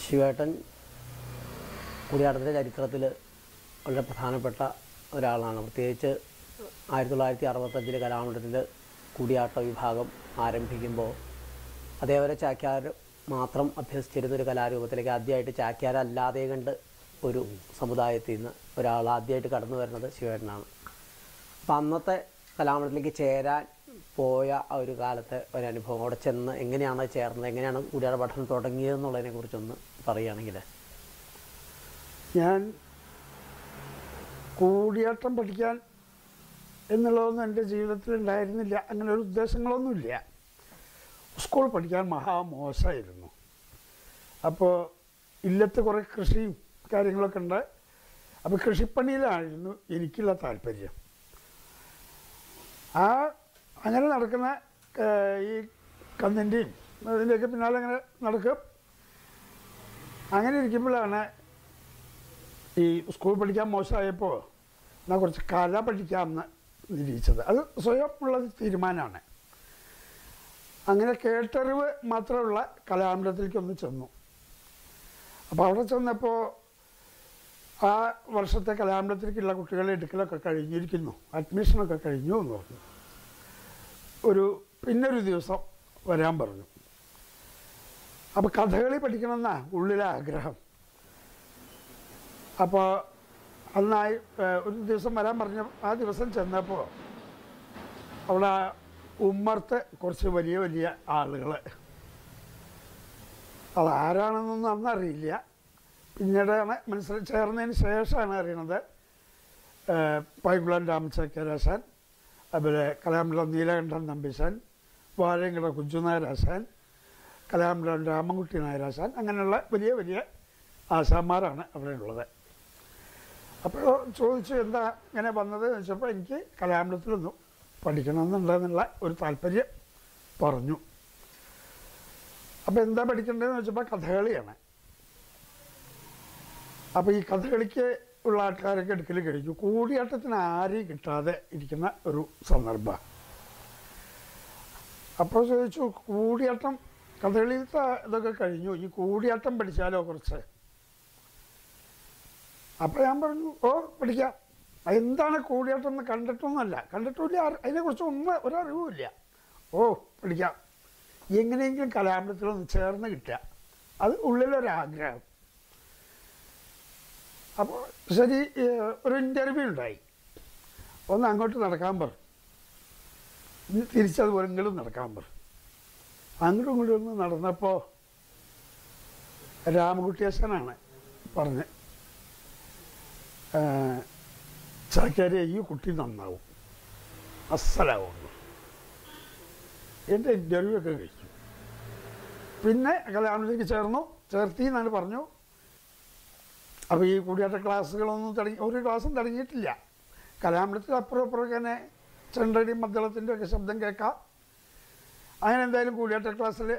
ശിവേട്ടൻ കൂടിയാട്ടത്തിൻ്റെ ചരിത്രത്തിൽ വളരെ പ്രധാനപ്പെട്ട ഒരാളാണ് പ്രത്യേകിച്ച് ആയിരത്തി തൊള്ളായിരത്തി അറുപത്തഞ്ചിൽ കലാമണ്ഡലത്തിൽ കൂടിയാട്ട വിഭാഗം ആരംഭിക്കുമ്പോൾ അതേവരെ ചാക്യാർ മാത്രം അഭ്യസിച്ചിരുന്ന ഒരു കലാരൂപത്തിലേക്ക് ആദ്യമായിട്ട് ചാക്യാരല്ലാതെ കണ്ട് ഒരു സമുദായത്തിൽ നിന്ന് ഒരാൾ ആദ്യമായിട്ട് കടന്നു വരുന്നത് ശിവേട്ടനാണ് അപ്പം അന്നത്തെ കലാമണ്ഡലത്തിലേക്ക് ചേരാൻ പോയ ആ ഒരു കാലത്തെ ഒരു അനുഭവം അവിടെ ചെന്ന് എങ്ങനെയാണ് ചേർന്നത് എങ്ങനെയാണ് കൂടിയാട്ട പഠനം തുടങ്ങിയതെന്നുള്ളതിനെ കുറിച്ചൊന്ന് പറയുകയാണെങ്കിൽ ഞാൻ കൂടിയാട്ടം പഠിക്കാൻ എന്നുള്ളതൊന്നും എൻ്റെ ജീവിതത്തിൽ ഉണ്ടായിരുന്നില്ല അങ്ങനെ ഒരു ഉദ്ദേശങ്ങളൊന്നുമില്ല സ്കൂൾ പഠിക്കാൻ മഹാമോശമായിരുന്നു അപ്പോൾ ഇല്ലത്ത് കുറേ കൃഷിയും കാര്യങ്ങളൊക്കെ ഉണ്ട് അപ്പോൾ കൃഷിപ്പണിയിലായിരുന്നു എനിക്കുള്ള താല്പര്യം ആ അങ്ങനെ നടക്കുന്ന ഏഹ്, ഈ കന്നിൻ്റെയും അതിൻ്റെയൊക്കെ പിന്നാലെ അങ്ങനെ നടക്കും അങ്ങനെ ഇരിക്കുമ്പോഴാണ് ഈ സ്കൂൾ പഠിക്കാൻ മോശമായപ്പോൾ എന്നാൽ കുറച്ച് കല പഠിക്കാമെന്ന് നിരീക്ഷിച്ചത് അത് സ്വയം ഉള്ള തീരുമാനമാണ് അങ്ങനെ കേട്ടറിവ് മാത്രമുള്ള കലാമണ്ഡലത്തിലേക്ക് ഒന്ന് ചെന്നു അപ്പോൾ അവിടെ ചെന്നപ്പോൾ ആ വർഷത്തെ കലാമണ്ഡലത്തിലേക്കുള്ള കുട്ടികളെ എടുക്കലൊക്കെ കഴിഞ്ഞിരിക്കുന്നു അഡ്മിഷനൊക്കെ കഴിഞ്ഞു എന്ന് പറഞ്ഞു ഒരു പിന്നൊരു ദിവസം വരാൻ പറഞ്ഞു അപ്പോൾ കഥകളി പഠിക്കണമെന്നാണ് ഉള്ളിലെ ആഗ്രഹം അപ്പോൾ അന്നായി ഏഹ്, ഒരു ദിവസം വരാൻ പറഞ്ഞ ആ ദിവസം ചെന്നപ്പോൾ അവിടെ ഉമ്മർത്ത് കുറച്ച് വലിയ വലിയ ആളുകൾ അതാരാണെന്നൊന്നും അന്നറിയില്ല പിന്നീടാണ് മനസ്സിൽ ചേർന്നതിന് ശേഷമാണ് അറിയണത് ഏഹ്, പൈങ്കുളം രാമചക്കരാശാൻ അതുപോലെ കലാമണ്ഡലം നീലകണ്ഠൻ നമ്പിശാൻ വാഴയങ്കട കുഞ്ചുനായരാശാൻ കലാമണ്ഡലം രാമൻകുട്ടി നായരാശാൻ അങ്ങനെയുള്ള വലിയ വലിയ ആശാന്മാരാണ് അവിടെ ഉള്ളത് അപ്പോൾ ചോദിച്ചു എന്താ ഇങ്ങനെ വന്നത് എന്ന് വെച്ചപ്പോൾ എനിക്ക് കലാമണ്ഡലത്തിലൊന്നും പഠിക്കണമെന്നുണ്ടെന്നുള്ള ഒരു താല്പര്യം പറഞ്ഞു അപ്പോൾ എന്താ പഠിക്കേണ്ടതെന്ന് വെച്ചപ്പോൾ കഥകളിയാണ് അപ്പോൾ ഈ കഥകളിക്ക് ഉള്ള ആൾക്കാരൊക്കെ എടുക്കൽ കഴിഞ്ഞു കൂടിയാട്ടത്തിന് ആരെയും കിട്ടാതെ ഇരിക്കുന്ന ഒരു സന്ദർഭമാണ് അപ്പോൾ ചോദിച്ചു കൂടിയാട്ടം കഥകളിയിലത്തെ ഇതൊക്കെ കഴിഞ്ഞു ഈ കൂടിയാട്ടം പഠിച്ചാലോ കുറച്ച് അപ്പോൾ ഞാൻ പറഞ്ഞു ഓ പഠിക്കാം എന്താണ് കൂടിയാട്ടം എന്ന് കണ്ടിട്ടൊന്നുമല്ല കണ്ടിട്ടുമില്ല അറി- അതിനെക്കുറിച്ച് ഒന്നും ഒരറിവുമില്ല ഓ പഠിക്കാം എങ്ങനെയെങ്കിലും കലാമണ്ഡലത്തിലൊന്ന് ചേർന്ന് കിട്ടുക അത് ഉള്ളിലൊരാഗ്രഹം അപ്പോൾ ശരി ഏഹ്, ഒരു ഇൻ്റർവ്യൂ ഉണ്ടായി ഒന്ന് അങ്ങോട്ട് നടക്കാൻ പറഞ്ഞു ഇനി തിരിച്ചതുപോലെ ഇങ്ങോട്ടും നടക്കാൻ പറഞ്ഞു അങ്ങോട്ടും ഇങ്ങോട്ടും ഒന്ന് നടന്നപ്പോൾ രാമകുട്ടിയച്ഛനാണ് പറഞ്ഞ് ചാക്കാരെ ഈ കുട്ടി നന്നാവും അസലാവുന്നു എൻ്റെ ഇൻ്റർവ്യൂ ഒക്കെ കഴിച്ചു പിന്നെ കലാമണ്ഡലിലേക്ക് ചേർന്നു ചേർത്തി എന്നാണ് പറഞ്ഞു അപ്പോൾ ഈ കൂടിയാട്ട ക്ലാസ്സുകളൊന്നും തുടങ്ങി ഒരു ക്ലാസ്സും തുടങ്ങിയിട്ടില്ല കലാമണ്ഡലത്തിൽ അപ്പുറം അപ്പുറം ഇങ്ങനെ ചെണ്ടടി മദ്ദളത്തിൻ്റെ ഒക്കെ ശബ്ദം കേൾക്കാം അങ്ങനെ എന്തായാലും കൂടിയാട്ട ക്ലാസ്സിൽ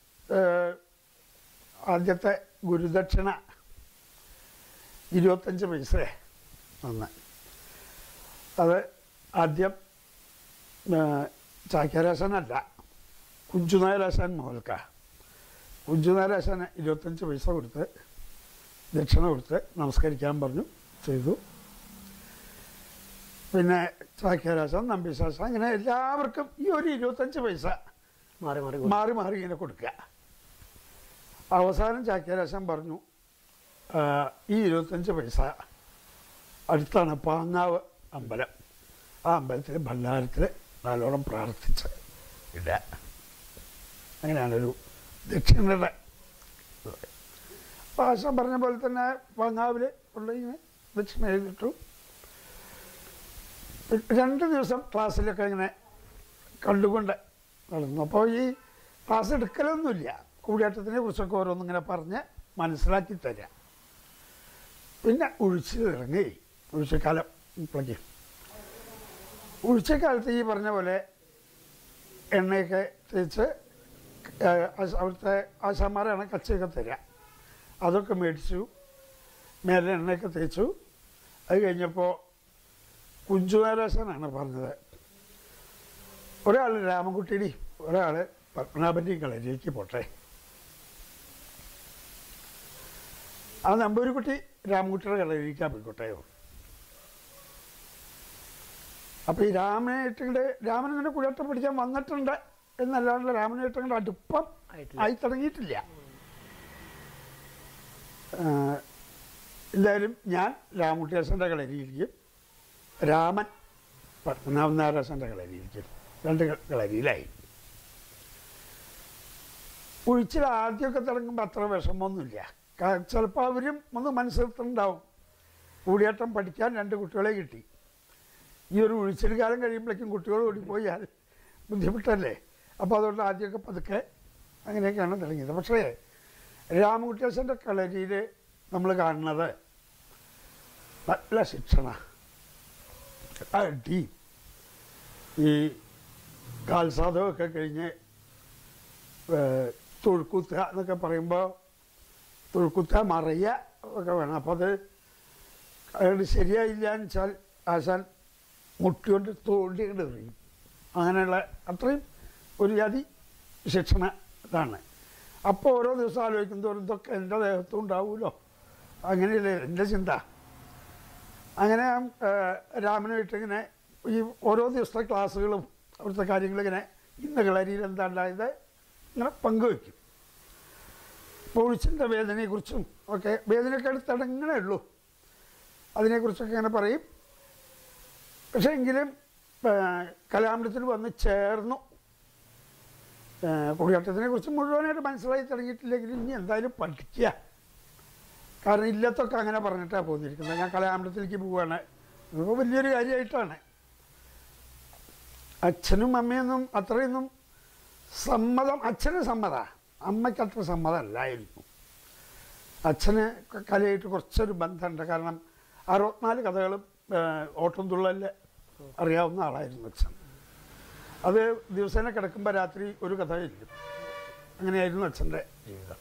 ആദ്യത്തെ ഗുരുദക്ഷിണ ഇരുപത്തഞ്ച് പൈസ അന്ന് അത് ആദ്യം ചാക്യാരാശാനല്ല കുഞ്ചുനായരാശാൻ മുതൽക്ക കുഞ്ചുനായരാശാന് ഇരുപത്തഞ്ച് പൈസ കൊടുത്ത് ദക്ഷിണ കൊടുത്ത് നമസ്കരിക്കാൻ പറഞ്ഞു ചെയ്തു പിന്നെ ചാക്യാരാശാൻ നമ്പീശാശാൻ അങ്ങനെ എല്ലാവർക്കും ഈ ഒരു ഇരുപത്തഞ്ച് പൈസ മാറി മാറി മാറി മാറി ഇങ്ങനെ കൊടുക്കുക അവസാനം ചാക്യാരാശാൻ പറഞ്ഞു "ആ, ഈ ഇരുപത്തഞ്ച് പൈസ അടുത്താണ് പാങ്ങാവ് അമ്പലം ആ അമ്പലത്തിൽ ഭണ്ഡാരത്തിൽ നല്ലോണം പ്രാർത്ഥിച്ച് ഇടുക അങ്ങനെയാണൊരു ദക്ഷിണയുടെ ഇത്. അപ്പോൾ ആശാൻ പറഞ്ഞ പോലെ തന്നെ പാങ്ങാവിൽ ഉള്ള ഇങ്ങനെ ദക്ഷിണ എഴുതിട്ടു രണ്ട് ദിവസം ക്ലാസ്സിലൊക്കെ ഇങ്ങനെ കണ്ടുകൊണ്ട് നടന്നു അപ്പോൾ ഈ ക്ലാസ് എടുക്കലൊന്നുമില്ല കൂടിയാട്ടത്തിനെ കുറിച്ചൊക്കെ ഓരോന്നും ഇങ്ങനെ പറഞ്ഞ് മനസ്സിലാക്കി തരാം പിന്നെ ഒഴിച്ച് ഇറങ്ങി ഒഴിച്ചക്കാലം ഇപ്പോഴേക്ക് ഒഴിച്ചക്കാലത്ത് ഈ പറഞ്ഞ പോലെ എണ്ണയൊക്കെ തേച്ച് ഏഹ്, ആശ- അവിടുത്തെ ആശാന്മാരാണ് കച്ചയൊക്കെ തരിക അതൊക്കെ മേടിച്ചു മേലെ എണ്ണയൊക്കെ തേച്ചു അത് കഴിഞ്ഞപ്പോൾ കുഞ്ചുനാരാശനാണ് പറഞ്ഞത് ഒരാൾ രാമൻകുട്ടിയുടെയും ഒരാൾ പത്മനാഭൻ്റെയും കളരിയിലേക്ക് പോട്ടെ ആ നമ്പൂരിക്കുട്ടി രാമൻകുട്ടിയുടെ കളരിക്കാൻ പോയിക്കോട്ടെ അപ്പോൾ ഈ രാമനേട്ടങ്ങളുടെ രാമൻ ഇങ്ങനെ കുഴട്ടം പിടിക്കാൻ വന്നിട്ടുണ്ട് എന്നല്ലാണ്ട് രാമനേട്ടങ്ങളുടെ അടുപ്പം ആയിട്ടില്ല. ആയി തുടങ്ങിയിട്ടില്ല ആ, എന്തായാലും ഞാൻ രാമകുട്ടിയച്ഛൻ്റെ കളരിയിരിക്കും രാമൻ പത്മനാഭനാരാശൻ്റെ കളരിയിരിക്കും രണ്ട് ക- കളരിയിലായി ഒഴിച്ചിൽ ആദ്യമൊക്കെ തുടങ്ങുമ്പോൾ അത്ര വിഷമമൊന്നുമില്ല ചിലപ്പോൾ അവരും ഒന്ന് മനസ്സിലുണ്ടാവും കൂടിയേട്ടം പഠിക്കാൻ രണ്ട് കുട്ടികളെ കിട്ടി ഈ ഒരു ഒഴിച്ചിൽ കാലം കഴിയുമ്പോഴേക്കും കുട്ടികൾ ഓടിപ്പോയാൽ ബുദ്ധിമുട്ടല്ലേ അപ്പോൾ അതുകൊണ്ട് ആദ്യമൊക്കെ പതുക്കെ അങ്ങനെയൊക്കെയാണ് തുടങ്ങിയത് പക്ഷേ രാമകുട്ടിയച്ഛൻ്റെ കളരിയിൽ നമ്മൾ കാണുന്നത് നല്ല ശിക്ഷണ അടി ഈ കാൽസാധമൊക്കെ കഴിഞ്ഞ് ഏഹ്, തൊഴുക്കുത്ത എന്നൊക്കെ പറയുമ്പോൾ തൊഴുക്കുത്ത മറയ ഒക്കെ വേണം അപ്പോൾ അത് അയാൾ ശരിയായില്ല എന്ന് വെച്ചാൽ ആശാൻ മുട്ടിക്കൊണ്ട് തോണ്ടി കൊണ്ട് എറിയും അങ്ങനെയുള്ള അത്രയും ഒരു ജാതി ശിക്ഷണ ഇതാണ് അപ്പോൾ ഓരോ ദിവസം ആലോചിക്കും തോറും ഇതൊക്കെ എൻ്റെ ദേഹത്തും ഉണ്ടാവുമല്ലോ അങ്ങനെയല്ലേ എൻ്റെ ചിന്ത അങ്ങനെ രാമനായിട്ട് ഇങ്ങനെ ഈ ഓരോ ദിവസത്തെ ക്ലാസ്സുകളും അവിടുത്തെ കാര്യങ്ങളിങ്ങനെ ഇന്ന് കളരിയിൽ എന്താ ഉണ്ടായത് ഇങ്ങനെ പങ്കുവയ്ക്കും പൊഴിച്ചിൻ്റെ വേദനയെക്കുറിച്ചും ഒക്കെ വേദനയൊക്കെ അടുത്തടങ്ങണേ ഉള്ളൂ അതിനെക്കുറിച്ചൊക്കെ ഇങ്ങനെ പറയും പക്ഷേ എങ്കിലും കലാമൃത്തിൽ വന്ന് ചേർന്നു കുടിയാട്ടത്തിനെ കുറിച്ച് മുഴുവനായിട്ട് മനസ്സിലായി തുടങ്ങിയിട്ടില്ലെങ്കിൽ ഇനി എന്തായാലും പഠിക്കുക കാരണം ഇല്ലത്തൊക്കെ അങ്ങനെ പറഞ്ഞിട്ടാണ് പോന്നിരിക്കുന്നത് ഞാൻ കലാമൃത്തിലേക്ക് പോവുകയാണ് ഇപ്പോൾ വലിയൊരു കാര്യമായിട്ടാണ് അച്ഛനും അമ്മയൊന്നും അത്രയൊന്നും സമ്മതം അച്ഛന് സമ്മത അമ്മയ്ക്ക് അത്ര സമ്മതമല്ലായിരുന്നു അച്ഛന് ക- കലയായിട്ട് കുറച്ചൊരു ബന്ധമുണ്ട് കാരണം അറുപത്തിനാല് കഥകളും ഓട്ടം തുള്ളലിൽ അറിയാവുന്ന ആളായിരുന്നു അച്ഛൻ അത് ദിവസേന കിടക്കുമ്പോൾ രാത്രി ഒരു കഥ ഇരിക്കും അങ്ങനെയായിരുന്നു അച്ഛൻ്റെ ജീവിതം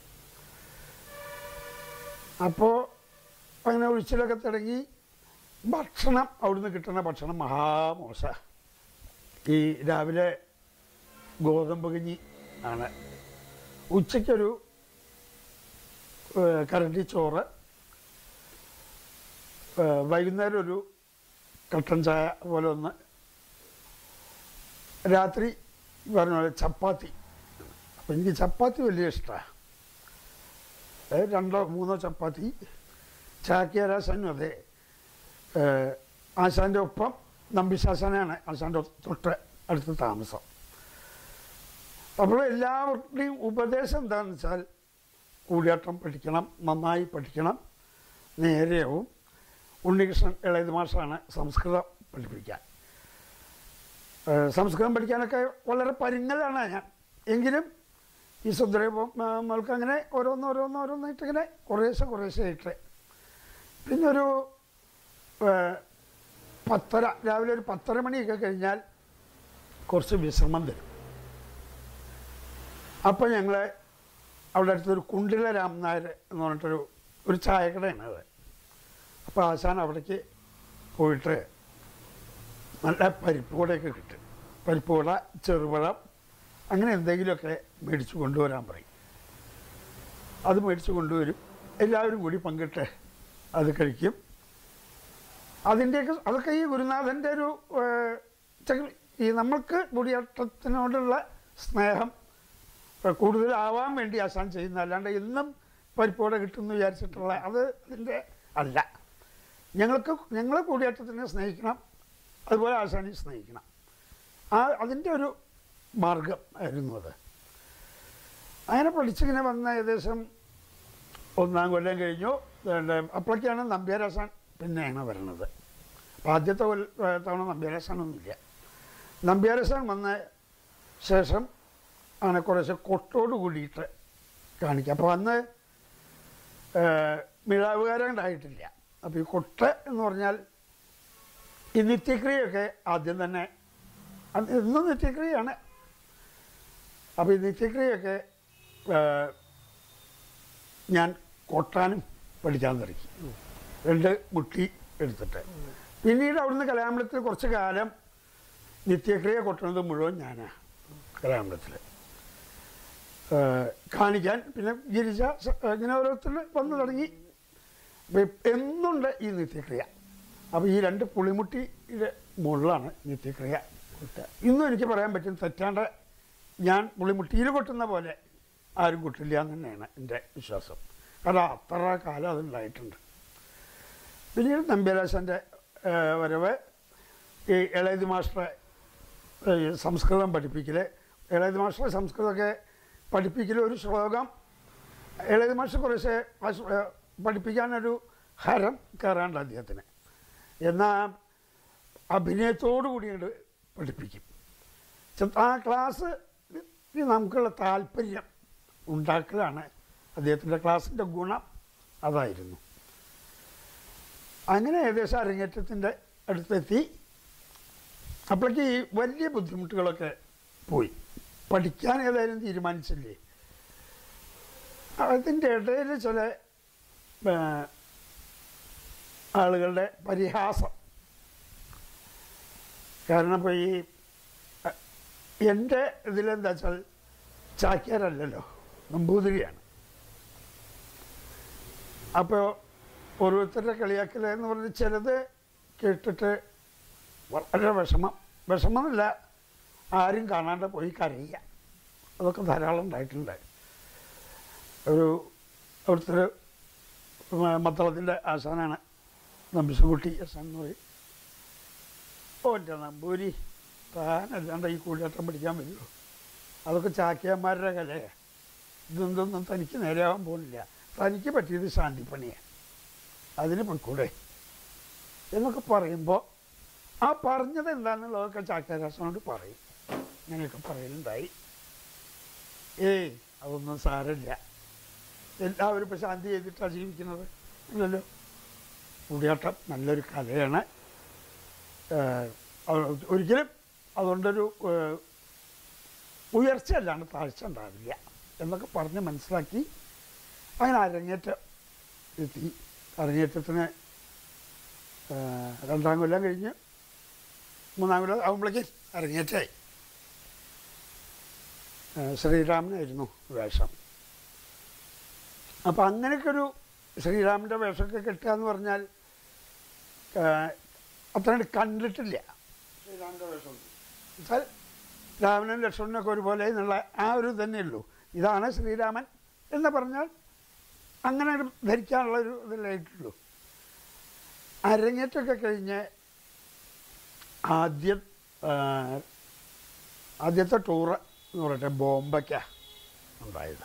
അപ്പോൾ അങ്ങനെ ഒഴിച്ചിലൊക്കെ തുടങ്ങി ഭക്ഷണം അവിടുന്ന് കിട്ടുന്ന ഭക്ഷണം മഹാമോശ ഈ രാവിലെ ഗോതമ്പ് കഞ്ഞി ആണ് ഉച്ചയ്ക്കൊരു ഏഹ്, കരണ്ടി ചോറ് ഏഹ്, വൈകുന്നേരം ഒരു കട്ടൻ ചായ പോലെ ഒന്ന് രാത്രി പറഞ്ഞ പോലെ ചപ്പാത്തി അപ്പം എനിക്ക് ചപ്പാത്തി വലിയ ഇഷ്ടമാണ് രണ്ടോ മൂന്നോ ചപ്പാത്തി ചാക്കിയാരാശാനും അതെ ഏഹ്, ആശാൻ്റെ ഒപ്പം നമ്പിശാസനാണ് ആശാൻ്റെ തൊട്ട് അടുത്ത താമസം അപ്പോൾ എല്ലാവരുടെയും ഉപദേശം എന്താണെന്ന് വെച്ചാൽ കൂടിയാട്ടം പഠിക്കണം നന്നായി പഠിക്കണം നേരെയാവും ഉണ്ണികൃഷ്ണൻ ഇളയത് മാഷാണ് സംസ്കൃതം പഠിപ്പിക്കാൻ ഏഹ് സംസ്കൃതം പഠിക്കാനൊക്കെ വളരെ പരിങ്ങലാണ് ഞാൻ എങ്കിലും ഈ സുന്ദരമൾക്ക് അങ്ങനെ ഓരോന്ന് ഓരോന്ന് ഓരോന്നായിട്ട് ഇങ്ങനെ കുറേശ്ശെ കുറേശ്ശെ ആയിട്ട് പിന്നെ ഒരു ഏഹ്, പത്തര രാവിലെ ഒരു പത്തര മണിയൊക്കെ കഴിഞ്ഞാൽ കുറച്ച് വിശ്രമം തരും അപ്പോൾ ഞങ്ങൾ അവിടെ അടുത്തൊരു കുണ്ടില രാമനായർ എന്ന് പറഞ്ഞിട്ടൊരു ഒരു ചായക്കടയാണ് അത് അപ്പോൾ ആശാൻ അവിടേക്ക് പോയിട്ട് നല്ല പരിപ്പ് കൂടെയൊക്കെ കിട്ടും പരിപ്പ് കൂട ചെറുപഴം അങ്ങനെ എന്തെങ്കിലുമൊക്കെ മേടിച്ച് കൊണ്ടുവരാൻ പറയും അത് മേടിച്ച് കൊണ്ടുവരും എല്ലാവരും കൂടി പങ്കിട്ട് അത് കഴിക്കും അതിൻ്റെയൊക്കെ അതൊക്കെ ഈ ഗുരുനാഥൻ്റെ ഒരു ഏഹ്, ചെറിയ- ഈ നമ്മൾക്ക് മുടിയാട്ടത്തിനോടുള്ള സ്നേഹം ഏഹ്, കൂടുതലാവാൻ വേണ്ടി ആശാൻ ചെയ്യുന്ന അല്ലാണ്ട് എന്നും പരിപ്പോടെ കിട്ടുമെന്ന് വിചാരിച്ചിട്ടുള്ള അത് അതിൻ്റെ അല്ല ഞങ്ങൾക്ക് ഞങ്ങൾ കൂടിയാട്ടത്തിനെ സ്നേഹിക്കണം അതുപോലെ ആശാനെ സ്നേഹിക്കണം ആ അതിൻ്റെ ഒരു മാർഗം ആയിരുന്നു അത് അങ്ങനെ പഠിച്ചിങ്ങനെ വന്ന ഏകദേശം ഒന്നാം കൊല്ലം കഴിഞ്ഞു ഏതാണ്ട് അപ്പോഴൊക്കെയാണ് നമ്പ്യാരാശാൻ പിന്നെയാണ് വരുന്നത് അപ്പോൾ ആദ്യത്തെ കൊല്ല- ഏ, തവണ നമ്പ്യാരാശാനൊന്നുമില്ല നമ്പ്യാരാശാൻ വന്ന ശേഷം അങ്ങനെ കുറേശ്ശെ കൊട്ടോട് കൂടിയിട്ട് കാണിക്കുക അപ്പോൾ അന്ന് ഏ, മിഴാവുകാരൻ ഉണ്ടായിട്ടില്ല അപ്പോൾ ഈ കൊട്ട എന്ന് പറഞ്ഞാൽ ഈ നിത്യക്രിയൊക്കെ ആദ്യം തന്നെ അത് എന്നും നിത്യക്രിയയാണ് അപ്പോൾ ഈ നിത്യക്രിയൊക്കെ ഏ, ഞാൻ കൊട്ടാനും പഠിക്കാൻ തുടങ്ങി രണ്ട് മുട്ടി എടുത്തിട്ട് പിന്നീട് അവിടുന്ന് കലാമണ്ഡലത്തിൽ കുറച്ച് കാലം നിത്യക്രിയ കൊട്ടുന്നത് മുഴുവൻ ഞാനാണ് കലാമണ്ഡലത്തിൽ കാണിക്കാൻ പിന്നെ ഗിരിജ സ- ഇങ്ങനെ ഓരോരുത്തർ വന്നു തുടങ്ങി അപ്പോൾ എന്നുണ്ട് ഈ നിത്യക്രിയ അപ്പോൾ ഈ രണ്ട് പുളിമുട്ടിയുടെ മുകളിലാണ് നിത്യക്രിയ ഇന്നും എനിക്ക് പറയാൻ പറ്റും തെറ്റാണ്ട് ഞാൻ പുളിമുട്ടിയിൽ കൊട്ടുന്ന പോലെ ആരും കൊട്ടില്ല എന്ന് തന്നെയാണ് എൻ്റെ വിശ്വാസം കാരണം അത്ര കാലം അതുണ്ടായിട്ടുണ്ട് പിന്നീട് നമ്പ്യാരാശൻ്റെ വരവ് ഈ ഇളയത് മാസ്റ്ററെ ഈ സംസ്കൃതം പഠിപ്പിക്കൽ ഇളയത് മാസ്റ്ററെ സംസ്കൃതമൊക്കെ പഠിപ്പിക്കൽ ഒരു ശ്ലോകം ഇളയത് മാസ്റ്റർ കുറേശ്ശെ ആ ശ്ലോ- ഏ, പഠിപ്പിക്കാനൊരു ഹരം കയറാണ്ട് അദ്ദേഹത്തിന് എന്നാൽ അഭിനയത്തോടു കൂടിയിട്ട് പഠിപ്പിക്കും ചെ- ആ ക്ലാസ് ഈ നമുക്കുള്ള താല്പര്യം ഉണ്ടാക്കലാണ് അദ്ദേഹത്തിൻ്റെ ക്ലാസ്സിൻ്റെ ഗുണം അതായിരുന്നു അങ്ങനെ ഏകദേശം അരങ്ങേറ്റത്തിൻ്റെ അടുത്തെത്തി അപ്പോഴേക്ക് ഈ വലിയ ബുദ്ധിമുട്ടുകളൊക്കെ പോയി പഠിക്കാൻ ഏതായാലും തീരുമാനിച്ചില്ലേ അതിൻ്റെ ഇടയിൽ ചില ആ, ആളുകളുടെ പരിഹാസം കാരണം ഇപ്പോൾ ഈ അ, എൻ്റെ ഇതിലെന്താ വെച്ചാൽ ചാക്യാരല്ലല്ലോ നമ്പൂതിരിയാണ് അപ്പോൾ ഓരോരുത്തരുടെ കളിയാക്കൽ എന്ന് പറഞ്ഞ് ചിലത് കേട്ടിട്ട് വളരെ വിഷമം വിഷമമല്ല ആരും കാണാണ്ട് പോയി കരയുക അതൊക്കെ ധാരാളം ഉണ്ടായിട്ടുണ്ട് ഒരു അവിടുത്തെ ഒരു മത്തളത്തിൻ്റെ ആശാനാണ് നമ്പിശുകുട്ടി ആശാൻ എന്ന് പറയും ഓ എൻ്റെ നമ്പൂരി താൻ അല്ലാണ്ട് ഈ കൂടിയാട്ടം പഠിക്കാൻ വരുമോ അതൊക്കെ ചാക്കിയന്മാരുടെ കലയാണ് ഇതൊന്നും തനിക്ക് നേരെയാവാൻ പോകുന്നില്ല തനിക്ക് പറ്റിയത് ശാന്തിപ്പണിയാണ് അതിന് പൊയ്ക്കൂടെ എന്നൊക്കെ പറയുമ്പോൾ ആ പറഞ്ഞത് എന്താണെന്നുള്ളതൊക്കെ ചാക്യാരാസനോട് പറയും ഇങ്ങനെയൊക്കെ പറയലുണ്ടായി ഏയ് അതൊന്നും സാരമില്ല എല്ലാവരും ഇപ്പോൾ ശാന്തി ചെയ്തിട്ടാണ് ജീവിക്കുന്നത് ഇല്ലല്ലോ കൂടിയാട്ടം നല്ലൊരു കലയാണ് ഏഹ് അത് ഒരിക്കലും അതുകൊണ്ടൊരു ഏഹ് ഉയർച്ച അല്ലാണ്ട് താഴ്ച ഉണ്ടാവില്ല എന്നൊക്കെ പറഞ്ഞ് മനസ്സിലാക്കി അങ്ങനെ അരങ്ങേറ്റം എത്തി അരങ്ങേറ്റത്തിന് ഏഹ് രണ്ടാം കൊല്ലം കഴിഞ്ഞ് മൂന്നാം കൊല്ലം ആകുമ്പോഴേക്ക് അരങ്ങേറ്റമായി ഏഹ് ശ്രീരാമനായിരുന്നു വേഷം അപ്പം അങ്ങനെയൊക്കെ ഒരു ശ്രീരാമൻ്റെ വേഷമൊക്കെ കിട്ടുക എന്ന് പറഞ്ഞാൽ ഏഹ് അത്രയും കണ്ടിട്ടില്ല ശ്രീരാമൻ്റെ വേഷം എന്നുവെച്ചാൽ രാമനും ലക്ഷ്മണനൊക്കെ ഒരുപോലെ എന്നുള്ള ആ ഒരു തന്നെ ഉള്ളൂ ഇതാണ് ശ്രീരാമൻ എന്ന് പറഞ്ഞാൽ അങ്ങനെ ഒരു ധരിക്കാനുള്ള ഒരു ഇതിലായിട്ടുള്ളൂ അരങ്ങേറ്റമൊക്കെ കഴിഞ്ഞ് ആദ്യം ആ, ആദ്യത്തെ ടൂറ് എന്ന് പറയട്ടെ ബോംബയ്ക്കാണ് ഉണ്ടായത്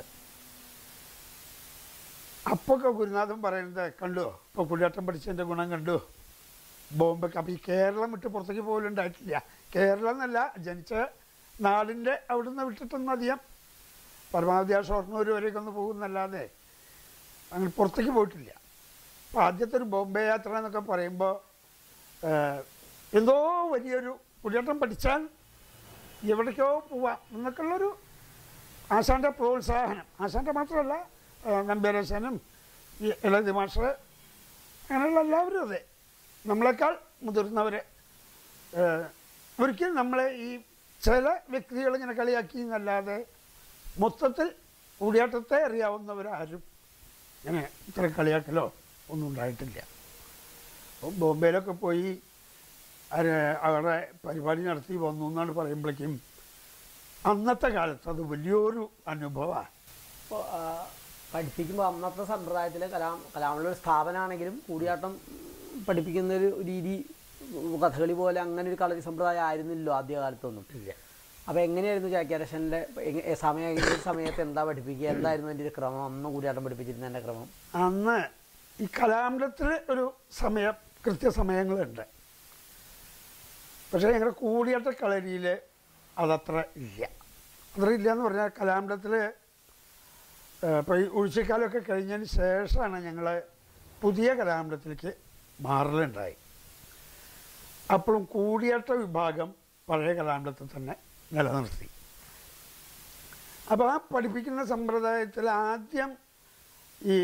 അപ്പൊക്കെ ഗുരുനാഥൻ പറയുന്നത് കണ്ടോ ഇപ്പോൾ കുടിയാട്ടം പഠിച്ചതിൻ്റെ ഗുണം കണ്ടു ബോംബെക്ക് അപ്പോൾ ഈ കേരളം വിട്ട് പുറത്തേക്ക് പോലും ഉണ്ടായിട്ടില്ല കേരളം എന്നല്ല ജനിച്ച നാടിൻ്റെ അവിടുന്ന് വിട്ടിട്ടൊന്നും അധികം പരമാവധി ആ ഷൊർണൂർ വരെയൊക്കെ ഒന്ന് പോകുന്നല്ലാതെ അങ്ങനെ പുറത്തേക്ക് പോയിട്ടില്ല അപ്പോൾ ആദ്യത്തെ ഒരു ബോംബെ യാത്ര എന്നൊക്കെ പറയുമ്പോൾ ഏഹ്, എന്തോ വലിയൊരു കുടിയേറ്റം പഠിച്ചാൽ എവിടേക്കോ പോവാം എന്നൊക്കെയുള്ളൊരു ആശാൻ്റെ പ്രോത്സാഹനം ആശാൻ്റെ മാത്രമല്ല നമ്പേരശനും ഈ ഇളതി മാസ്റ്റർ അങ്ങനെയുള്ള എല്ലാവരും അതെ നമ്മളെക്കാൾ മുതിർന്നവർ ഒരിക്കലും നമ്മളെ ഈ ചില വ്യക്തികൾ ഇങ്ങനെ കളിയാക്കി എന്നല്ലാതെ മൊത്തത്തിൽ കൂടിയാട്ടത്തെ അറിയാവുന്നവരാരും ഇങ്ങനെ ഇത്ര കളിയാക്കലോ ഒന്നും ഉണ്ടായിട്ടില്ല അപ്പം ബോംബെയിലൊക്കെ പോയി അവര് അവിടെ പരിപാടി നടത്തി വന്നു എന്നാണ് പറയുമ്പോഴേക്കും അന്നത്തെ കാലത്ത് അത് വലിയൊരു അനുഭവമാണ് ഇപ്പോൾ പഠിപ്പിക്കുമ്പോൾ അന്നത്തെ സമ്പ്രദായത്തിലെ കലാം കലാമുള്ള ഒരു സ്ഥാപനമാണെങ്കിലും കൂടിയാട്ടം പഠിപ്പിക്കുന്ന ഒരു രീതി കഥകളി പോലെ അങ്ങനെ ഒരു കളരി സമ്പ്രദായം ആയിരുന്നില്ലല്ലോ ആദ്യകാലത്തൊന്നും ഇല്ല അപ്പോൾ എങ്ങനെയായിരുന്നു ചാക്യാരക്ഷൻ്റെ സമയം ഈ സമയത്ത് എന്താ പഠിപ്പിക്കുക എന്തായിരുന്നു എൻ്റെ ഒരു ക്രമം അന്ന് കൂടിയാട്ടം പഠിപ്പിച്ചിരുന്നതിൻ്റെ ക്രമം അന്ന് ഈ കലാമണ്ഡലത്തിൽ ഒരു സമയം കൃത്യസമയങ്ങളുണ്ട് പക്ഷേ ഞങ്ങളുടെ കൂടിയാട്ട കളരിയിൽ അതത്ര ഇല്ല അത്ര ഇല്ല എന്ന് പറഞ്ഞാൽ കലാമണ്ഡലത്തിൽ ഇപ്പോൾ ഈ ഒഴിച്ചക്കാലമൊക്കെ കഴിഞ്ഞതിന് ശേഷമാണ് ഞങ്ങൾ പുതിയ കലാമണ്ഡലത്തിലേക്ക് മാറലുണ്ടായി അപ്പോഴും കൂടിയാട്ട വിഭാഗം പഴയ കലാമണ്ഡലത്തിൽ തന്നെ നിലനിർത്തി അപ്പോൾ ആ പഠിപ്പിക്കുന്ന സമ്പ്രദായത്തിൽ ആദ്യം ഈ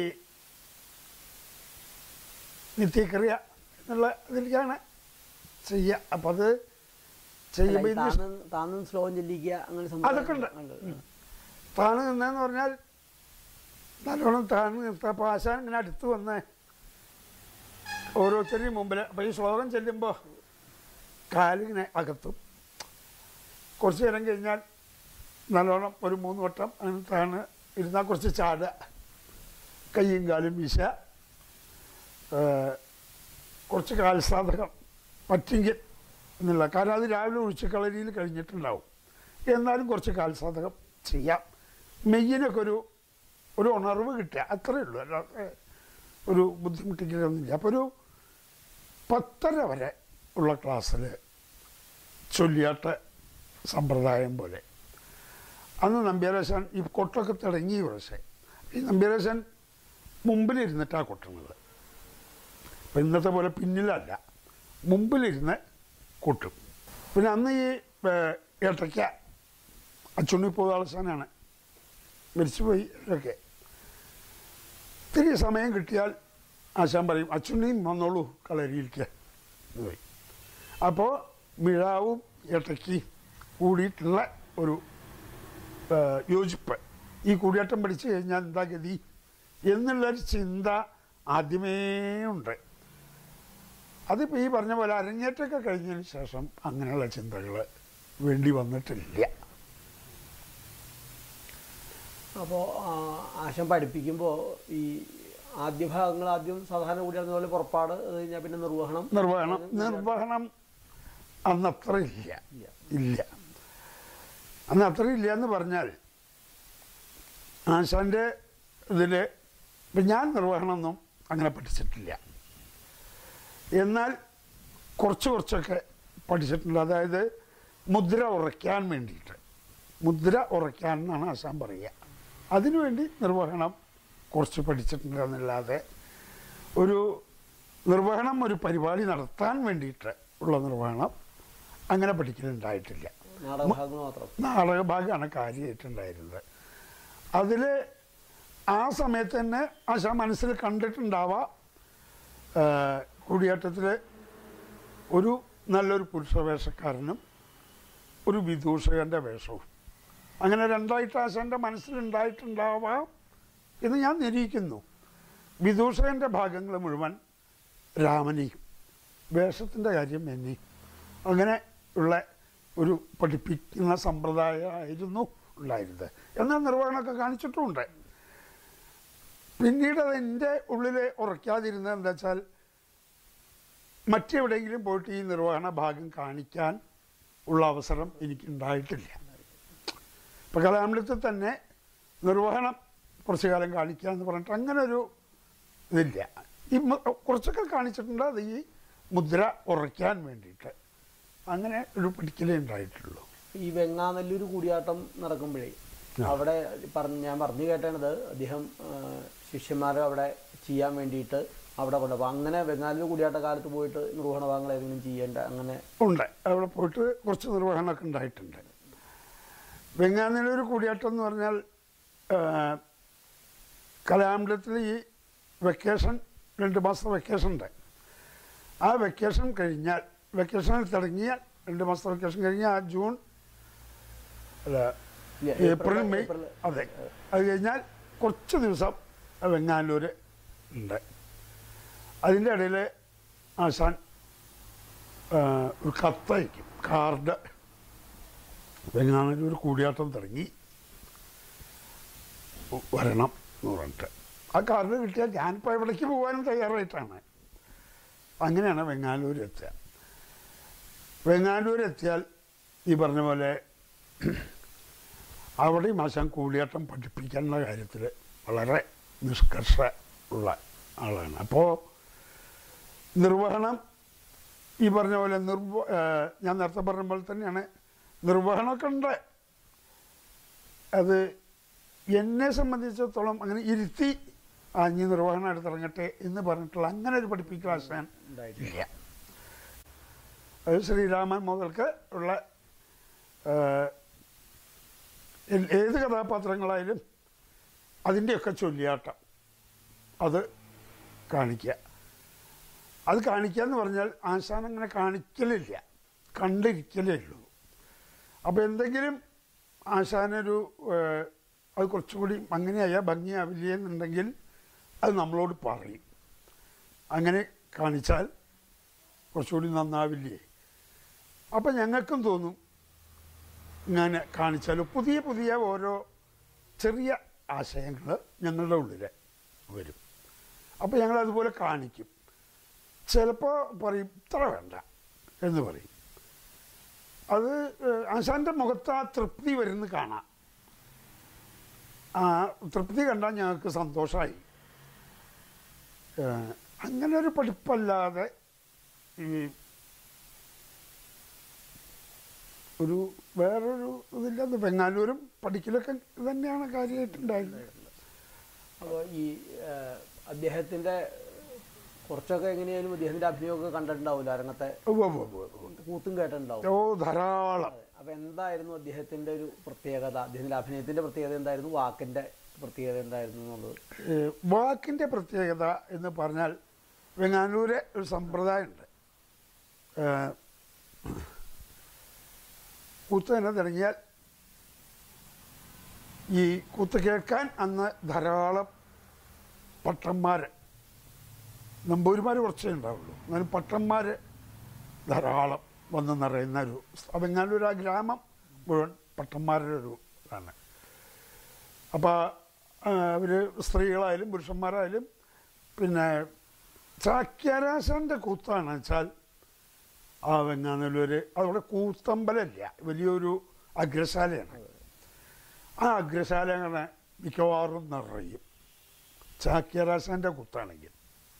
നിത്യക്രിയ എന്നുള്ള ഇതിലേക്കാണ് ചെയ്യുക അപ്പം അത് ചെയ്യുമ്പോൾ ഇത് താന്ന് താന്നും സ്ലോം ചെല്ലിക്കുക അങ്ങനെ സമ്പ്രദായം അതൊക്കെ ഉണ്ട്. ഉണ്ട്. താന്ന് നിന്നെന്ന് പറഞ്ഞാൽ നല്ലോണം താന്ന് നിർത്തുക അപ്പോൾ ആശാൻ ഇങ്ങനെ അടുത്ത് വന്ന് ഓരോരുത്തരുടെയും മുമ്പിൽ അപ്പോൾ ഈ ശ്ലോകം ചെല്ലുമ്പോൾ കാലിങ്ങനെ അകത്തും കുറച്ച് നേരം കഴിഞ്ഞാൽ നല്ലോണം ഒരു മൂന്ന് വട്ടം അങ്ങനത്താണ് ഇരുന്നാൽ കുറച്ച് ചാടുക കയ്യും കാലും വീശ കുറച്ച് കാൽസാധകം പറ്റെങ്കിൽ എന്നുള്ള കാരണം അത് രാവിലെ ഉച്ചക്കളരിയിൽ കഴിഞ്ഞിട്ടുണ്ടാവും എന്നാലും കുറച്ച് കാൽസാധകം ചെയ്യാം മെയ്യിനൊക്കെ ഒരു ഒരു ഉണർവ് കിട്ടുക അത്രയേ ഉള്ളൂ അല്ലാതെ ഒരു ബുദ്ധിമുട്ടിക്കലൊന്നുമില്ല അപ്പോൾ ഒരു പത്തര വരെ ഉള്ള ക്ലാസ്സിൽ ചൊല്ലിയാട്ട സമ്പ്രദായം പോലെ അന്ന് നമ്പ്യാരാശാൻ ഈ കൊട്ടൊക്കെ തുടങ്ങി പക്ഷേ ഈ നമ്പ്യാരാശാൻ മുമ്പിലിരുന്നിട്ടാണ് കൊട്ടുന്നത് ഇപ്പം ഇന്നത്തെ പോലെ പിന്നിലല്ല മുമ്പിലിരുന്ന് കൊട്ടും പിന്നെ അന്ന് ഈ ഏഹ്, ഏട്ടയ്ക്ക അച്ചുണ്ണി പോതാളസാനാണ് മരിച്ചുപോയി ഒക്കെ ഇത്തിരി സമയം കിട്ടിയാൽ ആശാൻ പറയും അച്ചുണ്ണിയും വന്നോളൂ കളരിയിലേക്ക് എന്ന് പറയും അപ്പോൾ മിഴാവും ഇടയ്ക്ക് കൂടിയിട്ടുള്ള ഒരു ആ, യോജിപ്പ് ഈ കൂടിയാട്ടം പഠിച്ചു കഴിഞ്ഞാൽ എന്താ ഗതി എന്നുള്ളൊരു ചിന്ത ആദ്യമേ ഉണ്ട് അതിപ്പോൾ ഈ പറഞ്ഞ പോലെ അരങ്ങേറ്റമൊക്കെ കഴിഞ്ഞതിന് ശേഷം അങ്ങനെയുള്ള ചിന്തകൾ വേണ്ടി വന്നിട്ടില്ല അപ്പോൾ ആശം പഠിപ്പിക്കുമ്പോൾ ഈ ആദ്യ ഭാഗങ്ങൾ ആദ്യം സാധാരണ കൂടിയാടുന്ന പോലെ പുറപ്പാട് അത് കഴിഞ്ഞാൽ പിന്നെ നിർവഹണം നിർവഹണം നിർവഹണം അന്നത്ര ഇല്ല ഇല്ല. ഇല്ല അന്ന് അത്ര ഇല്ല എന്ന് പറഞ്ഞാൽ ആശാൻ്റെ ഇതിൽ ഇപ്പം ഞാൻ നിർവഹണമൊന്നും അങ്ങനെ പഠിച്ചിട്ടില്ല എന്നാൽ കുറച്ച് കുറച്ചൊക്കെ പഠിച്ചിട്ടുണ്ട് അതായത് മുദ്ര ഉറയ്ക്കാൻ വേണ്ടിയിട്ട് മുദ്ര ഉറയ്ക്കാൻ എന്നാണ് ആശാൻ പറയുക അതിനുവേണ്ടി നിർവഹണം കുറച്ച് പഠിച്ചിട്ടുണ്ട് എന്നല്ലാതെ ഒരു നിർവഹണം ഒരു പരിപാടി നടത്താൻ വേണ്ടിയിട്ട് ഉള്ള നിർവഹണം അങ്ങനെ പഠിക്കലുണ്ടായിട്ടില്ല നാടകഭാഗങ്ങൾ മാത്രം നാടക ഭാഗമാണ് കാര്യമായിട്ടുണ്ടായിരുന്നത് അതിൽ ആ സമയത്ത് തന്നെ ആശ മനസ്സിൽ കണ്ടിട്ടുണ്ടാവാം കൂടിയാട്ടത്തിൽ ഒരു നല്ലൊരു പുരുഷവേഷക്കാരനും ഒരു വിദൂഷകൻ്റെ വേഷവും അങ്ങനെ രണ്ടായിട്ട് ആശാൻ്റെ മനസ്സിലുണ്ടായിട്ടുണ്ടാവാം എന്ന് ഞാൻ നിരീക്കുന്നു വിദൂഷകൻ്റെ ഭാഗങ്ങൾ മുഴുവൻ രാമനെയും വേഷത്തിൻ്റെ കാര്യം എന്നെയും അങ്ങനെ ഉള്ള ഒരു പഠിപ്പിക്കുന്ന സമ്പ്രദായമായിരുന്നു ഉണ്ടായിരുന്നത് എന്നാൽ നിർവഹണമൊക്കെ കാണിച്ചിട്ടുമുണ്ട് പിന്നീട് അത് എൻ്റെ ഉള്ളിൽ ഉറയ്ക്കാതിരുന്നത് എന്താ വെച്ചാൽ മറ്റെവിടെയെങ്കിലും പോയിട്ട് ഈ നിർവഹണ ഭാഗം കാണിക്കാൻ ഉള്ള അവസരം എനിക്കുണ്ടായിട്ടില്ല ഇപ്പം കലാമണ്ഡലത്തിൽ തന്നെ നിർവഹണം കുറച്ചു കാലം കാണിക്കുക എന്ന് പറഞ്ഞിട്ട് അങ്ങനെ ഒരു ഇതില്ല ഈ മു- കുറച്ചൊക്കെ കാണിച്ചിട്ടുണ്ട് അത് ഈ മുദ്ര ഉറയ്ക്കാൻ വേണ്ടിയിട്ട് അങ്ങനെ ഒരു പഠിക്കലേ ഉണ്ടായിട്ടുള്ളൂ ഈ വെങ്ങാനല്ലൂർ കൂടിയാട്ടം നടക്കുമ്പോഴേ ആ. അവിടെ പറഞ്ഞ് ഞാൻ പറഞ്ഞു കേട്ടത് അദ്ദേഹം ആ, ശിഷ്യന്മാരെ അവിടെ ചെയ്യാൻ വേണ്ടിയിട്ട് അവിടെ കൊണ്ടുപോകും അങ്ങനെ വെങ്ങാനല്ലൂർ കൂടിയാട്ട കാലത്ത് പോയിട്ട് നിർവഹണ ഭാഗങ്ങൾ ഏതെങ്കിലും ചെയ്യേണ്ട അങ്ങനെ ഉണ്ട് അവിടെ പോയിട്ട് കുറച്ച് നിർവഹണമൊക്കെ ഉണ്ടായിട്ടുണ്ട് വെങ്ങാനല്ലൂർ കൂടിയാട്ടം എന്ന് പറഞ്ഞാൽ കലാമണ്ഡലത്തിൽ ഈ വെക്കേഷൻ രണ്ട് മാസത്തെ വെക്കേഷൻ ഉണ്ട് ആ വെക്കേഷൻ കഴിഞ്ഞാൽ വെക്കേഷനിൽ തുടങ്ങിയാൽ രണ്ട് മാസത്തെ വെക്കേഷൻ കഴിഞ്ഞാൽ ആ ജൂൺ അല്ല ഇല്ല, ഏപ്രിൽ മെയ് ഏപ്രിൽ അതെ അത് കഴിഞ്ഞാൽ കുറച്ച് ദിവസം വെങ്ങാനൂർ ഉണ്ട് അതിൻ്റെ ഇടയിൽ ആശാൻ ആ, ഒരു കത്തയക്കും കാർഡ് വെങ്ങാനൂർ കൂടിയാട്ടം തുടങ്ങി വരണം എന്ന് പറഞ്ഞിട്ട് ആ കാർഡ് കിട്ടിയാൽ ഞാനിപ്പോൾ എവിടേക്ക് പോകാനും തയ്യാറായിട്ടാണ് അങ്ങനെയാണ് വെങ്ങാനൂർ എത്തുക വെങ്ങാനൂർ എത്തിയാൽ ഈ പറഞ്ഞ പോലെ അവിടെയും ആശാൻ കൂടിയാട്ടം പഠിപ്പിക്കാനുള്ള കാര്യത്തിൽ വളരെ നിഷ്കർഷ ഉള്ള ആളാണ് അപ്പോൾ നിർവഹണം ഈ പറഞ്ഞ പോലെ നിർവ ഏഹ് ഞാൻ നേരത്തെ പറഞ്ഞ പോലെ തന്നെയാണ് നിർവഹണമൊക്കെ ഉണ്ട് അത് എന്നെ സംബന്ധിച്ചിടത്തോളം അങ്ങനെ ഇരുത്തി ആ ഇനി നിർവഹണം എടുത്തിറങ്ങട്ടെ എന്ന് പറഞ്ഞിട്ടുള്ള അങ്ങനെ ഒരു പഠിപ്പിക്കൽ ആശാൻ ഉണ്ടായിട്ടില്ല ഇല്ല അത് ശ്രീരാമൻ മുതൽക്ക് ഉള്ള ആ, എൽ- ഏത് കഥാപാത്രങ്ങളായാലും അതിൻ്റെയൊക്കെ ചൊല്ലിയാട്ടം അത് കാണിക്കുക അത് കാണിക്കുക എന്ന് പറഞ്ഞാൽ ആശാൻ അങ്ങനെ കാണിക്കലില്ല കണ്ടിരിക്കലേ ഉള്ളൂ അപ്പോൾ എന്തെങ്കിലും ആശാനൊരു ആ, അത് കുറച്ചുകൂടി അങ്ങനെയായ ഭംഗിയാവില്ല എന്നുണ്ടെങ്കിൽ അത് നമ്മളോട് പറയും അങ്ങനെ കാണിച്ചാൽ കുറച്ചുകൂടി നന്നാവില്ലേ അപ്പം ഞങ്ങൾക്കും തോന്നും ഇങ്ങനെ കാണിച്ചാൽ പുതിയ പുതിയ ഓരോ ചെറിയ ആശയങ്ങൾ ഞങ്ങളുടെ ഉള്ളിൽ വരും അപ്പോൾ ഞങ്ങൾ അതുപോലെ കാണിക്കും ചിലപ്പോൾ പറയും ഇത്ര വേണ്ട എന്ന് പറയും അത് ഏഹ്, ആശാന്റെ മുഖത്ത് ആ തൃപ്തി വരുന്ന കാണാം ആ തൃപ്തി കണ്ടാൽ ഞങ്ങൾക്ക് സന്തോഷമായി ഏഹ്, അങ്ങനെ ഒരു പഠിപ്പല്ലാതെ ഈ ഒരു വേറൊരു ഇതില്ലാതെ വെങ്ങാനൂരും പഠിക്കലൊക്കെ തന്നെയാണ് കാര്യമായിട്ടുണ്ടായിരുന്നത് അപ്പോൾ ഈ ആ, അദ്ദേഹത്തിൻ്റെ കുറച്ചൊക്കെ എങ്ങനെയായാലും അദ്ദേഹത്തിൻ്റെ അഭിനയമൊക്കെ കണ്ടിട്ടുണ്ടാവില്ല അരങ്ങത്തെ ഉവ്വ് ഉവ്വ് ഉവ്വ് ഉവ്വ്. കൂത്തും കേട്ടിട്ടുണ്ടാവും ഓ ധാരാളം അപ്പോൾ എന്തായിരുന്നു അദ്ദേഹത്തിൻ്റെ ഒരു പ്രത്യേകത അദ്ദേഹത്തിൻ്റെ അഭിനയത്തിൻ്റെ പ്രത്യേകത എന്തായിരുന്നു വാക്കിൻ്റെ പ്രത്യേകത എന്തായിരുന്നു എന്നുള്ളത് ഏഹ് വാക്കിൻ്റെ പ്രത്യേകത എന്ന് പറഞ്ഞാൽ വെങ്ങാനൂര് ഒരു സമ്പ്രദായമുണ്ട് ഏഹ് കൂത്ത് തന്നെ തുടങ്ങിയാൽ ഈ കൂത്ത് കേൾക്കാൻ അന്ന് ധാരാളം പട്ടന്മാർ നമ്പൂരിമാർ കുറച്ചേ ഉണ്ടാവുള്ളൂ എന്നാലും പട്ടന്മാർ ധാരാളം വന്ന് നിറയുന്ന ഒരു വെങ്ങാനൂർ ആ ഗ്രാമം മുഴുവൻ പട്ടന്മാരുടെ ഒരു ഇതാണ് അപ്പോൾ അവർ സ്ത്രീകളായാലും പുരുഷന്മാരായാലും പിന്നെ ചാക്യാരാശാൻ്റെ കൂത്താണ് വെച്ചാൽ ആ വെങ്ങാനല്ലൂർ അതവിടെ കൂത്തമ്പലമില്ല വലിയൊരു അഗ്രശാലയാണ് ആ അഗ്രശാല അങ്ങനെ മിക്കവാറും നിറയും ചാക്യാരാശാൻ്റെ കൂത്താണെങ്കിൽ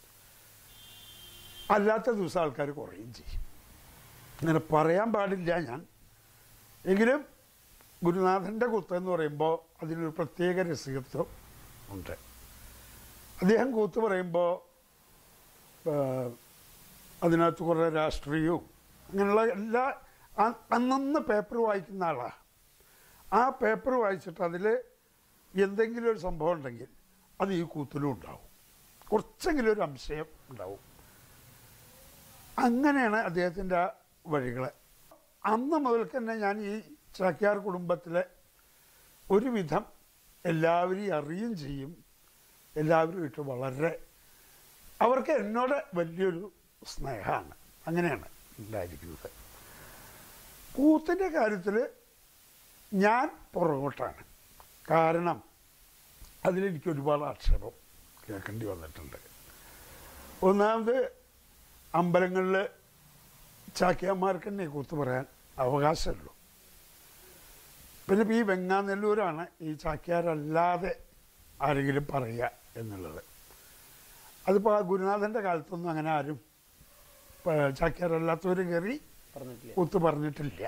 അല്ലാത്ത ദിവസം ആൾക്കാർ കുറയും ചെയ്യും അങ്ങനെ പറയാൻ പാടില്ല ഞാൻ എങ്കിലും ഗുരുനാഥൻ്റെ കൂത്ത് എന്ന് പറയുമ്പോൾ അതിനൊരു പ്രത്യേക രസികത്വം ഉണ്ട് അദ്ദേഹം കൂത്ത് പറയുമ്പോൾ ആ, അതിനകത്ത് കുറേ രാഷ്ട്രീയവും അങ്ങനെയുള്ള എല്ലാ അ- അന്നന്ന് പേപ്പർ വായിക്കുന്ന ആളാണ് ആ പേപ്പർ വായിച്ചിട്ട് അതിൽ എന്തെങ്കിലും ഒരു സംഭവം ഉണ്ടെങ്കിൽ അത് ഈ കൂത്തിലും ഉണ്ടാവും കുറച്ചെങ്കിലും ഒരു അംശയം ഉണ്ടാവും അങ്ങനെയാണ് അദ്ദേഹത്തിൻ്റെ ആ വഴികൾ അന്ന് മുതൽക്ക് തന്നെ ഞാൻ ഈ ചാക്യാർ കുടുംബത്തിലെ ഒരുവിധം എല്ലാവരെയും അറിയുകയും ചെയ്യും എല്ലാവരും ഇട്ട് വളരെ അവർക്ക് എന്നോട് വലിയൊരു സ്നേഹമാണ് അങ്ങനെയാണ് ഉണ്ടായിരിക്കുന്നത് കൂത്തിൻ്റെ കാര്യത്തിൽ ഞാൻ പുറകോട്ടാണ് കാരണം അതിലെനിക്ക് ഒരുപാട് ആക്ഷേപം കേൾക്കേണ്ടി വന്നിട്ടുണ്ട് ഒന്നാമത് അമ്പലങ്ങളിൽ ചാക്യാന്മാർക്ക് തന്നെ കൂത്ത് പറയാൻ അവകാശമുള്ളൂ പിന്നെ ഇപ്പം ഈ വെങ്ങാനെല്ലൂരാണ് ഈ ചാക്യാരല്ലാതെ ആരെങ്കിലും പറയുക എന്നുള്ളത് അതിപ്പോൾ ആ ഗുരുനാഥൻ്റെ കാലത്തൊന്നും അങ്ങനെ ആരും ഇപ്പൊ ചാക്യാരല്ലാത്തവർ കയറി പറഞ്ഞിട്ടില്ല കൂത്ത് പറഞ്ഞിട്ടില്ല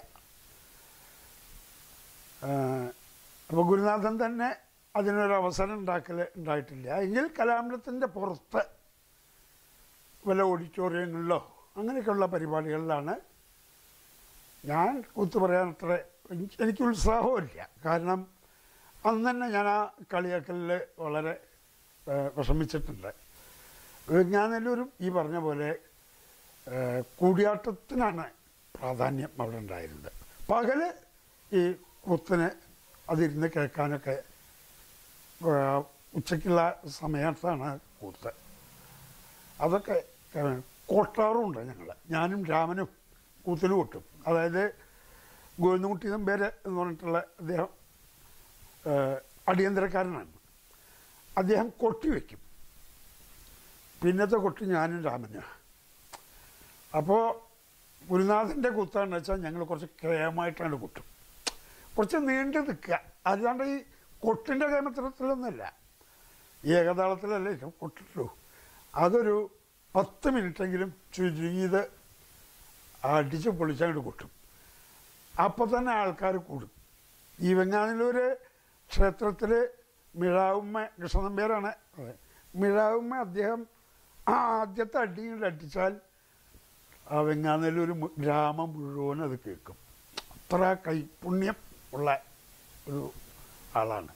അപ്പോൾ ഗുരുനാഥൻ തന്നെ അതിനൊരു അവസരം ഉണ്ടാക്കൽ ഉണ്ടായിട്ടില്ല എങ്കിൽ കലാമണ്ഡലത്തിൻ്റെ പുറത്ത് വല്ല ഓഡിറ്റോറിയങ്ങളിലോ അങ്ങനെയൊക്കെയുള്ള പരിപാടികളിലാണ് ഞാൻ കൂത്ത് പറയാൻ അത്ര എനിക്ക് എനിക്ക് ഉത്സാഹമില്ല കാരണം അന്ന് തന്നെ ഞാൻ ആ കളിയാക്കലിൽ വളരെ ഏ, വിഷമിച്ചിട്ടുണ്ട് ഞാനെല്ലാവരും ഈ പറഞ്ഞ പോലെ ഏ, കൂടിയാട്ടത്തിനാണ് പ്രാധാന്യം അവിടെ ഉണ്ടായിരുന്നത് പകല് ഈ കൂത്തിന് അതിരുന്ന് കേൾക്കാനൊക്കെ ഏ, ഉച്ചയ്ക്കുള്ള സമയത്താണ് കൂത്ത് അതൊക്കെ ഏഹ്, കൊട്ടാറുമുണ്ട് ഞങ്ങൾ ഞാനും രാമനും കൂത്തിൽ കൊട്ടും അതായത് ഗോവിന്ദൻകുട്ടി നമ്പേര് എന്ന് പറഞ്ഞിട്ടുള്ള അദ്ദേഹം ഏഹ്, അടിയന്തരക്കാരനാണ് അദ്ദേഹം കൊട്ടി വയ്ക്കും പിന്നത്തെ കൊട്ടി ഞാനും രാമനും അപ്പോൾ ഗുരുനാഥൻ്റെ കുത്താന്ന് വെച്ചാൽ ഞങ്ങൾ കുറച്ച് കേമായിട്ടാണ് കൊട്ടും കുറച്ച് നീണ്ടു നിൽക്കുക അല്ലാണ്ട് ഈ കൊട്ടിൻ്റെ കേമത്തിലൊന്നുമല്ല ഏകതാളത്തിലല്ലേ ഇത് കൊട്ടിട്ടുള്ളൂ അതൊരു പത്ത് മിനിറ്റെങ്കിലും ചുരുങ്ങിയത് അടിച്ച് പൊളിച്ചങ്ങോട്ട് കൊട്ടും അപ്പോൾ തന്നെ ആൾക്കാർ കൂടും ഈ വെങ്ങാനല്ലൂർ ക്ഷേത്രത്തിൽ മിഴാവുമ്മ കൃഷ്ണനമ്പ്യാരാണ് അതെ മിഴാവുമ്മ അദ്ദേഹം ആ ആദ്യത്തെ അടി ഇങ്ങോട്ട് അടിച്ചാൽ ആ വെങ്ങാനല്ലൂർ മു- ഗ്രാമം മുഴുവൻ അത് കേൾക്കും അത്ര കൈപുണ്യം ഉള്ള ഒരു ആളാണ്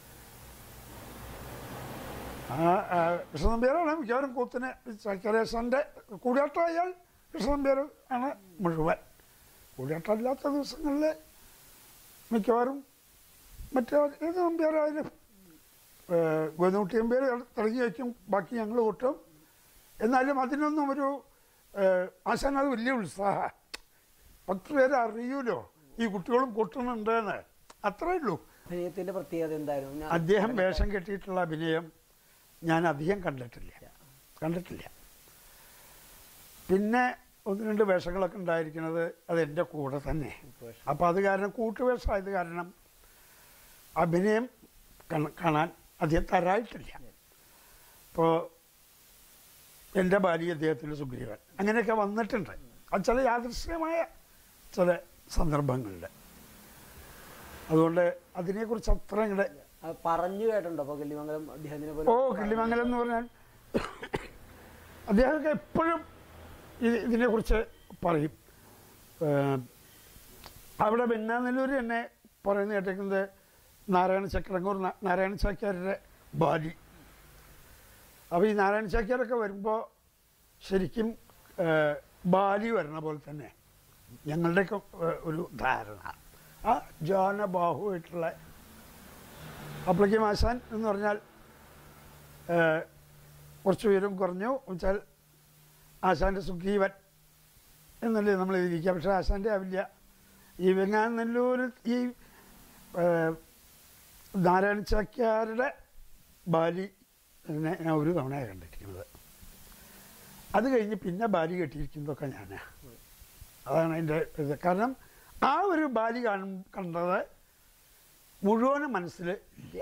ആ ആ, കൃഷ്ണനമ്പ്യാരാണ് മിക്കവാറും കൂത്തിന് ചക്കരേശൻ്റെ കൂടിയാട്ടമായാൽ കൃഷ്ണനമ്പ്യാർ ആണ് മുഴുവൻ കൂടിയാട്ടമില്ലാത്ത ദിവസങ്ങളിൽ മിക്കവാറും മറ്റേ ഏത് നമ്പ്യാരായാലും ഗോതമുട്ടി നമ്പ്യാർ തുടങ്ങി വയ്ക്കും ബാക്കി ഞങ്ങൾ കൂട്ടും എന്നാലും അതിനൊന്നും ഒരു ഏഹ്, ആശാൻ അത് വലിയ ഉത്സാഹ പത്ത് പേര് അറിയൂലോ ഈ കുട്ടികളും കൊട്ടുന്നുണ്ടെന്ന് അത്രേ ഉള്ളൂ അഭിനയത്തിന്റെ പ്രത്യേകത എന്തായിരുന്നു ഞാൻ അദ്ദേഹം വേഷം കെട്ടിയിട്ടുള്ള അഭിനയം ഞാൻ അധികം കണ്ടിട്ടില്ല കണ്ടിട്ടില്ല പിന്നെ ഒന്ന് രണ്ട് വേഷങ്ങളൊക്കെ ഉണ്ടായിരിക്കുന്നത് അത് എൻ്റെ കൂടെ തന്നെ വേഷം. അപ്പോൾ അത് കാരണം കൂട്ടുവേഷമായത് കാരണം അഭിനയം കണ- കാണാൻ അധികം തരായിട്ടില്ല ഇപ്പോൾ എൻ്റെ ഭാര്യ അദ്ദേഹത്തിൻ്റെ സുഗ്രീവൻ അങ്ങനെയൊക്കെ വന്നിട്ടുണ്ട് അത് ചില യാദൃശ്യമായ ചില സന്ദർഭങ്ങളിൽ അതുകൊണ്ട് അതിനെക്കുറിച്ച് അത്ര ഇങ്ങോട്ട് അത് പറഞ്ഞു കേട്ടിട്ടുണ്ടോ അപ്പൊ കിള്ളിമംഗലം അദ്ദേഹത്തിനെ ഓ പോലെ കിള്ളിമംഗലം എന്ന് പറഞ്ഞാൽ അദ്ദേഹമൊക്കെ എപ്പോഴും ഇത് ഇതിനെക്കുറിച്ച് പറയും ഏഹ്, അവിടെ വെങ്ങാനല്ലൂർ തന്നെ പറയുന്ന കേട്ടേക്കുന്നത് നാരായണ ചക്രങ്ങൂർ നാ- നാരായണ ചാക്യാരുടെ ബാലി അപ്പോൾ ഈ നാരായണ ചാക്യാരൊക്കെ വരുമ്പോൾ ശരിക്കും ഏഹ്, ബാലി വരണ പോലെ തന്നെ ഞങ്ങളുടെയൊക്കെ ഏഹ്, ഒരു ധാരണ ആ ജോനബാഹുവായിട്ടുള്ള അപ്പോഴേക്കും ആശാൻ എന്ന് പറഞ്ഞാൽ ഏഹ്, കുറച്ച് ഉയരം കുറഞ്ഞു വെച്ചാൽ ആശാൻ്റെ സുഗ്രീവൻ എന്നല്ലേ നമ്മൾ ഇരിക്കുക പക്ഷേ ആശാൻ്റെ ആവില്ല ഈ വെങ്ങാനല്ലൂർ ഈ ഏഹ്, നാരായണ ചാക്യാരുടെ ബാലി നെ ഞാൻ ഒരു തവണയാണ് കണ്ടിരിക്കുന്നത് അത് കഴിഞ്ഞ് പിന്നെ ബാലി കെട്ടിയിരിക്കുന്നതൊക്കെ ഞാൻ അതാണ് അതിൻ്റെ ഇത് കാരണം ആ ഒരു ബാലി കാണും കണ്ടത് മുഴുവനും മനസ്സിൽ ഇല്ല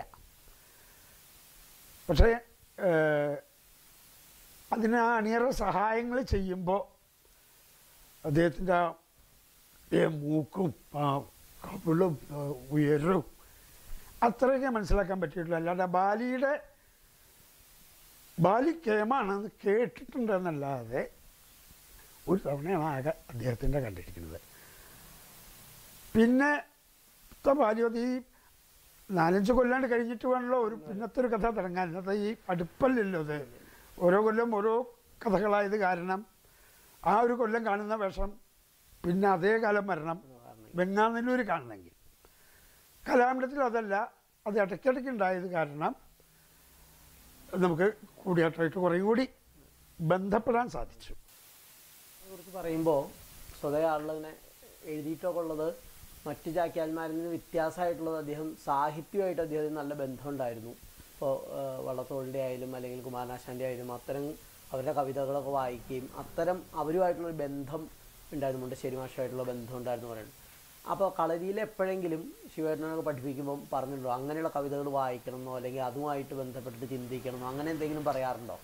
പക്ഷേ ഏഹ്, അതിന് ആ അണിയറ സഹായങ്ങൾ ചെയ്യുമ്പോൾ അദ്ദേഹത്തിൻ്റെ ആ ഏ മൂക്കും ആ കവിളും ആ ഉയരവും അത്രയൊക്കെ മനസ്സിലാക്കാൻ പറ്റിയിട്ടുള്ളൂ അല്ലാതെ ബാലിയുടെ ബാലി കേമാണെന്ന് കേട്ടിട്ടുണ്ടെന്നല്ലാതെ ഒരു തവണയാണ് ആകെ അദ്ദേഹത്തിൻ്റെ കണ്ടിരിക്കുന്നത് പിന്നെ ഇത്ത ബാല്യവതി ഈ നാലഞ്ച് കൊല്ലാണ്ട് കഴിഞ്ഞിട്ട് വേണമല്ലോ ഒരു പിന്നത്തെ ഒരു കഥ തുടങ്ങാൻ ഇന്നത്തെ ഈ അടുപ്പല്ലല്ലോ ഇത് ഓരോ കൊല്ലം ഓരോ കഥകളായത് കാരണം ആ ഒരു കൊല്ലം കാണുന്ന വേഷം പിന്നെ അതേ കാലം വരണം വെങ്ങാനല്ലൂർ കാണണമെങ്കിൽ കലാമണ്ഡലത്തിൽ അതല്ല അത് ഇടയ്ക്കിടയ്ക്ക് ഉണ്ടായത് കാരണം നമുക്ക് കൂടിയാട്ടമായിട്ട് കുറേയും കൂടി ബന്ധപ്പെടാൻ സാധിച്ചു കുറിച്ച് പറയുമ്പോൾ സ്വതവേ ആളുകളിങ്ങനെ എഴുതിയിട്ടൊക്കെ ഉള്ളത് മറ്റു ചാക്യാന്മാരിൽ നിന്ന് വ്യത്യാസമായിട്ടുള്ളത് അദ്ദേഹം സാഹിത്യമായിട്ട് അദ്ദേഹത്തിന് നല്ല ബന്ധമുണ്ടായിരുന്നു ഇപ്പോൾ വള്ളത്തോളിൻ്റെ ആയാലും അല്ലെങ്കിൽ കുമാരനാശാൻ്റെ ആയാലും അത്തരം അവരുടെ കവിതകളൊക്കെ വായിക്കുകയും അത്തരം അവരുമായിട്ടുള്ളൊരു ബന്ധം ഉണ്ടായിരുന്നു മുണ്ടശ്ശേരി മാഷുമായിട്ടുള്ള ബന്ധം ഉണ്ടായിരുന്നു പറയുന്നത് അപ്പോൾ കളരിയിൽ എപ്പോഴെങ്കിലും ശിവേട്ടനൊക്കെ പഠിപ്പിക്കുമ്പോൾ പറഞ്ഞിട്ടുണ്ടോ അങ്ങനെയുള്ള കവിതകൾ വായിക്കണം എന്നോ അല്ലെങ്കിൽ അതുമായിട്ട് ബന്ധപ്പെട്ടിട്ട് ചിന്തിക്കണം എന്നോ അങ്ങനെ എന്തെങ്കിലും പറയാറുണ്ടോ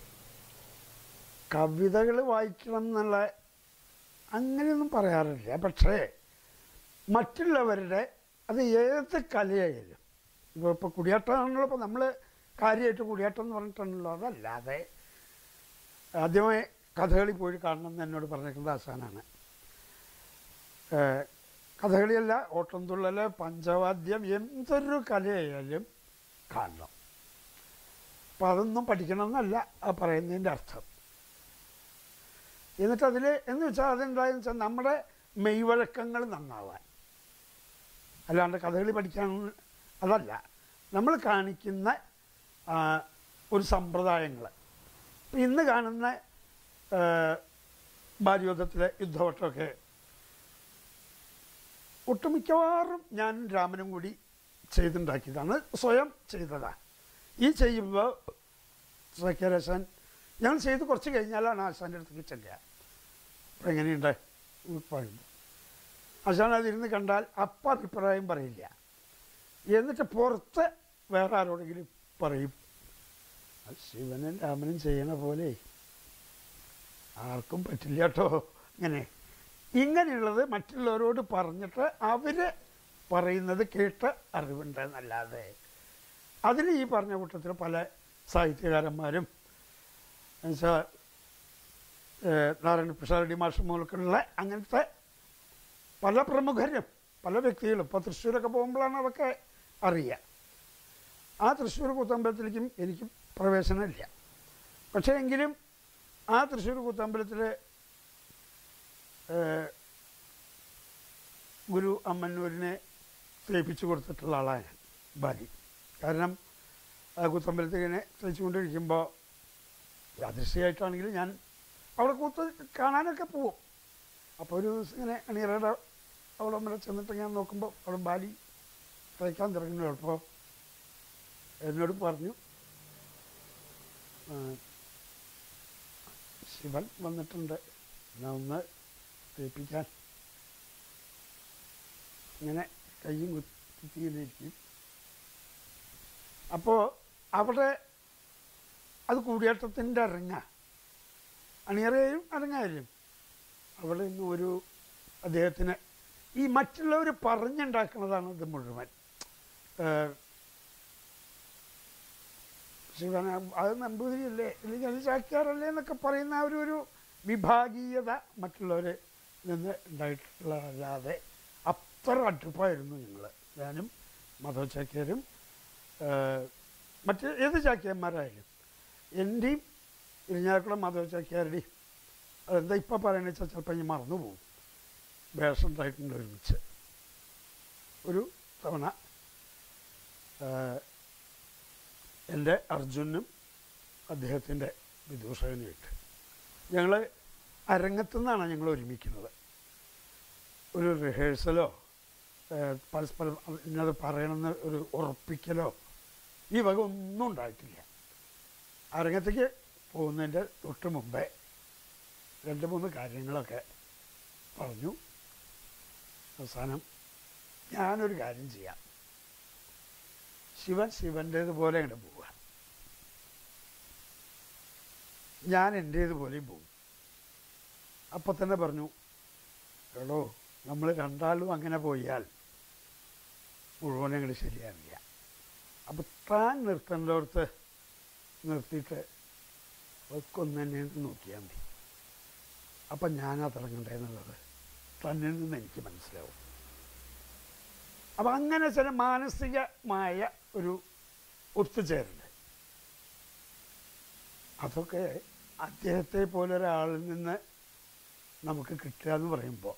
കവിതകൾ വായിക്കണം എന്നുള്ള അങ്ങനെയൊന്നും പറയാറില്ല പക്ഷേ മറ്റുള്ളവരുടെ അത് ഏത് കലയായാലും ഇപ്പോൾ ഇപ്പോൾ കുടിയാട്ടമാണല്ലോ ഇപ്പോൾ നമ്മൾ കാര്യമായിട്ട് കുടിയാട്ടം എന്ന് പറഞ്ഞിട്ടുണ്ടല്ലോ അതല്ലാതെ ആദ്യമായി കഥകളി പോയി കാണണം എന്ന് എന്നോട് പറഞ്ഞിട്ടുള്ള ആശാനാണ് ഏഹ് കഥകളിയല്ല ഓട്ടംതുള്ളൽ പഞ്ചവാദ്യം എന്തൊരു കലയായാലും കാണണം അപ്പം അതൊന്നും പഠിക്കണം എന്നല്ല ആ പറയുന്നതിൻ്റെ അർത്ഥം എന്നിട്ട് അതിൽ എന്ന് വെച്ചാൽ അതെന്തായെന്ന് വെച്ചാൽ നമ്മുടെ മെയ്വഴക്കങ്ങൾ നന്നാവാൻ അല്ലാണ്ട് കഥകളി പഠിക്കാൻ അതല്ല നമ്മൾ കാണിക്കുന്ന ആ, ഒരു സമ്പ്രദായങ്ങൾ ഇപ്പം ഇന്ന് കാണുന്ന ആ, ഭാരതത്തിലെ യുദ്ധവട്ടമൊക്കെ ഒട്ടുമിക്കവാറും ഞാനും രാമനും കൂടി ചെയ്തുണ്ടാക്കിയതാണ് സ്വയം ചെയ്തതാണ് ഈ ചെയ്യുമ്പോൾ സഖ്യരസൻ ഞങ്ങൾ ചെയ്ത് കുറച്ച് കഴിഞ്ഞാലാണ് ആശാൻ്റെ അടുത്തേക്ക് ചെല്ലുക അപ്പം എങ്ങനെയുണ്ട് എന്ന് പറയുമ്പോൾ ആശാൻ അതിരുന്ന് കണ്ടാൽ അപ്പം അഭിപ്രായം പറയില്ല എന്നിട്ട് പുറത്ത് വേറെ ആരോടെങ്കിലും പറയും അത് ശിവനും രാമനും ചെയ്യണ പോലെ ആർക്കും പറ്റില്ല കേട്ടോ ഇങ്ങനെ ഇങ്ങനെയുള്ളത് മറ്റുള്ളവരോട് പറഞ്ഞിട്ട് അവർ പറയുന്നത് കേട്ട് അറിവുണ്ടെന്നല്ലാതെ അതിന് ഈ പറഞ്ഞ കൂട്ടത്തിൽ പല സാഹിത്യകാരന്മാരും എന്നുവെച്ചാൽ നാരായണ പ്രസാദ് മാഷ് മുതൽക്കുള്ള അങ്ങനത്തെ പല പ്രമുഖരും പല വ്യക്തികളും ഇപ്പോൾ തൃശ്ശൂരൊക്കെ പോകുമ്പോഴാണ് അതൊക്കെ അറിയുക ആ തൃശ്ശൂർ കൂത്തമ്പലത്തിലേക്കും എനിക്ക് പ്രവേശനമില്ല പക്ഷേ എങ്കിലും ആ തൃശ്ശൂർ കൂത്തമ്പലത്തിൽ ഗുരു അമ്മന്നൂരിനെ തേപ്പിച്ചു കൊടുത്തിട്ടുള്ള ആളാണ് ഞാൻ ബാലി കാരണം ആ കൂത്തമ്പലത്തിൽ ഇങ്ങനെ തേച്ചുകൊണ്ടിരിക്കുമ്പോൾ യാദൃശ്യമായിട്ടാണെങ്കിലും ഞാൻ അവിടെ കൂത്ത് കാണാനൊക്കെ പോവും അപ്പോൾ ഒരു ദിവസം ഇങ്ങനെ അണിയറയുടെ അവിടെ വരെ ചെന്നിട്ട് ഞാൻ നോക്കുമ്പോൾ അവിടെ ബാലി തയ്ക്കാൻ തുടങ്ങുന്നു അപ്പോൾ എന്നോട് പറഞ്ഞു ആ, ശിവൻ വന്നിട്ടുണ്ട് എന്നാ ഒന്ന് തേപ്പിക്കാൻ ഇങ്ങനെ കയ്യും കുത്തിയിരിക്കും അപ്പോൾ അവിടെ അത് കൂടിയേട്ടത്തിൻ്റെ അരങ്ങ അണിയറയും അരങ്ങായാലും അവിടെ നിന്ന് ഒരു അദ്ദേഹത്തിന് ഈ മറ്റുള്ളവർ പറഞ്ഞുണ്ടാക്കുന്നതാണ് ഇത് മുഴുവൻ ഏഹ് ശിവന അത് നമ്പൂതിരിയല്ലേ അല്ലെങ്കിൽ അത് ചാക്യാറല്ലേ എന്നൊക്കെ പറയുന്ന ആ ഒരു ഒരു വിഭാഗീയത മറ്റുള്ളവരിൽ നിന്ന് ഉണ്ടായിട്ടുള്ളതല്ലാതെ അത്ര അടുപ്പായിരുന്നു ഞങ്ങൾ ഞാനും മധവ ചാക്യാരും ഏഹ് മറ്റ് ഏത് ചാക്യന്മാരായാലും എൻ്റെയും ഇരിഞ്ഞാക്കുളം മാധവ ചാക്യാരുടെയും അതെന്താ ഇപ്പം പറയണെന്ന് വെച്ചാൽ ചിലപ്പോൾ ഞാൻ മറന്നു പോകും വേഷം ഉണ്ടായിട്ടുണ്ട് ഒരുമിച്ച് ഒരു തവണ എൻ്റെ അർജുനും അദ്ദേഹത്തിൻ്റെ വിദൂഷകനുമായിട്ട് ഞങ്ങൾ അരങ്ങത്തു നിന്നാണ് ഞങ്ങൾ ഒരുമിക്കുന്നത് ഒരു റിഹേഴ്സലോ ഏഹ് പരസ്പരം അത് ഇന്നത് പറയണമെന്ന് ഒരു ഉറപ്പിക്കലോ ഈ വക ഒന്നും ഉണ്ടായിട്ടില്ല അരങ്ങത്തേക്ക് പോകുന്നതിൻ്റെ തൊട്ട് മുമ്പേ രണ്ട് മൂന്ന് കാര്യങ്ങളൊക്കെ പറഞ്ഞു അവസാനം ഞാനൊരു കാര്യം ചെയ്യാം ശിവൻ ശിവൻ്റേതുപോലെ അങ്ങോട്ട് പോവുക ഞാൻ എൻ്റേതുപോലെയും പോകും അപ്പം തന്നെ പറഞ്ഞു എടോ നമ്മൾ രണ്ടാളും അങ്ങനെ പോയാൽ മുഴുവൻ അങ്ങോട്ട് ശരിയാവില്ല അപ്പം താൻ നിർത്തേണ്ടടുത്ത് നിർത്തിയിട്ട് ഒക്കൊന്ന് തന്നെ നോക്കിയാൽ മതി അപ്പം ഞാനാ തുടങ്ങണ്ടേന്നുള്ളത് തന്നിൽ നിന്ന് എനിക്ക് മനസ്സിലാവും അപ്പം അങ്ങനെ ചില മാനസികമായ ഒരു ഒത്തുചേരൽ അതൊക്കെ അദ്ദേഹത്തെ പോലെ ഒരാളിൽ നിന്ന് നമുക്ക് കിട്ടുക എന്ന് പറയുമ്പോൾ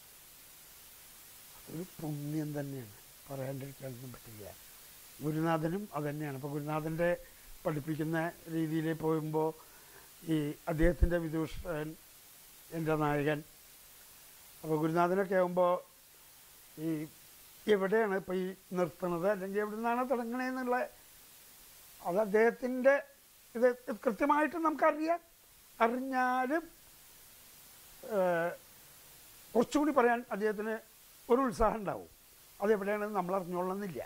അതൊരു പുണ്യം തന്നെയാണ് പറയാണ്ടിരിക്കാനൊന്നും പറ്റില്ല ഗുരുനാഥനും അതുതന്നെയാണ് അപ്പോൾ ഗുരുനാഥൻ്റെ പഠിപ്പിക്കുന്ന രീതിയിൽ പോകുമ്പോൾ ഈ അദ്ദേഹത്തിൻ്റെ വിദൂഷകൻ എൻ്റെ നായകൻ അപ്പോൾ ഗുരുനാഥനൊക്കെ ആകുമ്പോൾ ഈ എവിടെയാണ് ഇപ്പോൾ ഈ നിർത്തുന്നത് അല്ലെങ്കിൽ എവിടെ നിന്നാണ് തുടങ്ങണതെന്നുള്ള അത് അദ്ദേഹത്തിൻ്റെ ഇത് കൃത്യമായിട്ട് നമുക്കറിയാം അറിഞ്ഞാലും ഏഹ്, കുറച്ചുകൂടി പറയാൻ അദ്ദേഹത്തിന് ഒരു ഉത്സാഹം ഉണ്ടാവും അതെവിടെയാണെന്ന് നമ്മൾ അറിഞ്ഞോളണമെന്നില്ല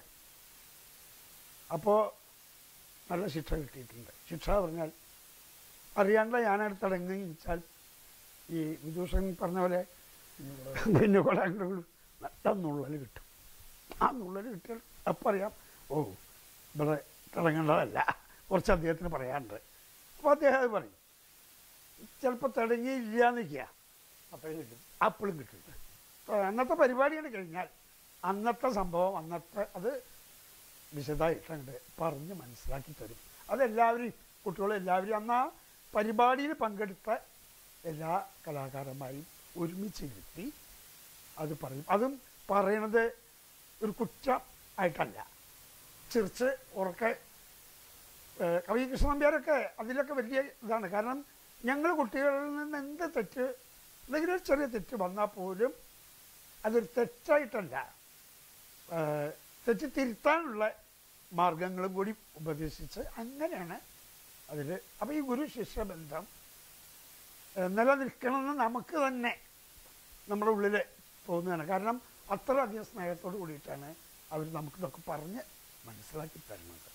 അപ്പോൾ നല്ല ശിക്ഷ കിട്ടിയിട്ടുണ്ട് ശിക്ഷ പറഞ്ഞാൽ അറിയാണ്ട് ഞാനത് തുടങ്ങി വെച്ചാൽ ഈ വിദൂഷകൻ പറഞ്ഞ പോലെ പിന്നെ കൂടെ അങ്ങോട്ട് നല്ല നുള്ളൽ കിട്ടും ആ നുള്ളൽ കിട്ടിയാൽ അപ്പം അറിയാം ഓ ഇവിടെ തുടങ്ങേണ്ടതല്ല കുറച്ച് അദ്ദേഹത്തിന് പറയാനുണ്ട് അപ്പോൾ അദ്ദേഹം അത് പറയും ചിലപ്പോൾ തുടങ്ങിയില്ല നിൽക്കുക അപ്പോഴും കിട്ടും അപ്പോഴും കിട്ടും അപ്പോൾ അന്നത്തെ പരിപാടിയാണ് കഴിഞ്ഞാൽ അന്നത്തെ സംഭവം അന്നത്തെ അത് വിശദമായിട്ട് അങ്ങോട്ട് പറഞ്ഞ് മനസ്സിലാക്കി തരും അതെല്ലാവരും കുട്ടികളും എല്ലാവരും അന്ന് ആ പരിപാടിയിൽ പങ്കെടുത്ത എല്ലാ കലാകാരന്മാരും ഒരുമിച്ച് ഇരുത്തി അത് പറയും അതും പറയണത് ഒരു കുറ്റം ആയിട്ടല്ല ചിരിച്ച് ഉറക്കെ ഏഹ് കവി കൃഷ്ണ നമ്പ്യാരൊക്കെ അതിലൊക്കെ വലിയ ഇതാണ് കാരണം ഞങ്ങൾ കുട്ടികളിൽ നിന്ന് എന്ത് തെറ്റ് എന്തെങ്കിലും ഒരു ചെറിയ തെറ്റ് വന്നാൽ പോലും അതൊരു തെറ്റായിട്ടല്ല ഏഹ് തെറ്റ് തിരുത്താനുള്ള മാർഗങ്ങളും കൂടി ഉപദേശിച്ച് അങ്ങനെയാണ് അതിൽ അപ്പോൾ ഈ ഗുരു ശിഷ്യ ബന്ധം ഏഹ് നിലനിൽക്കണമെന്ന് നമുക്ക് തന്നെ നമ്മുടെ ഉള്ളിൽ തോന്നുകയാണ് കാരണം അത്ര അധികം സ്നേഹത്തോട് കൂടിയിട്ടാണ് അവർ നമുക്കിതൊക്കെ പറഞ്ഞ് മനസ്സിലാക്കി തരുന്നത്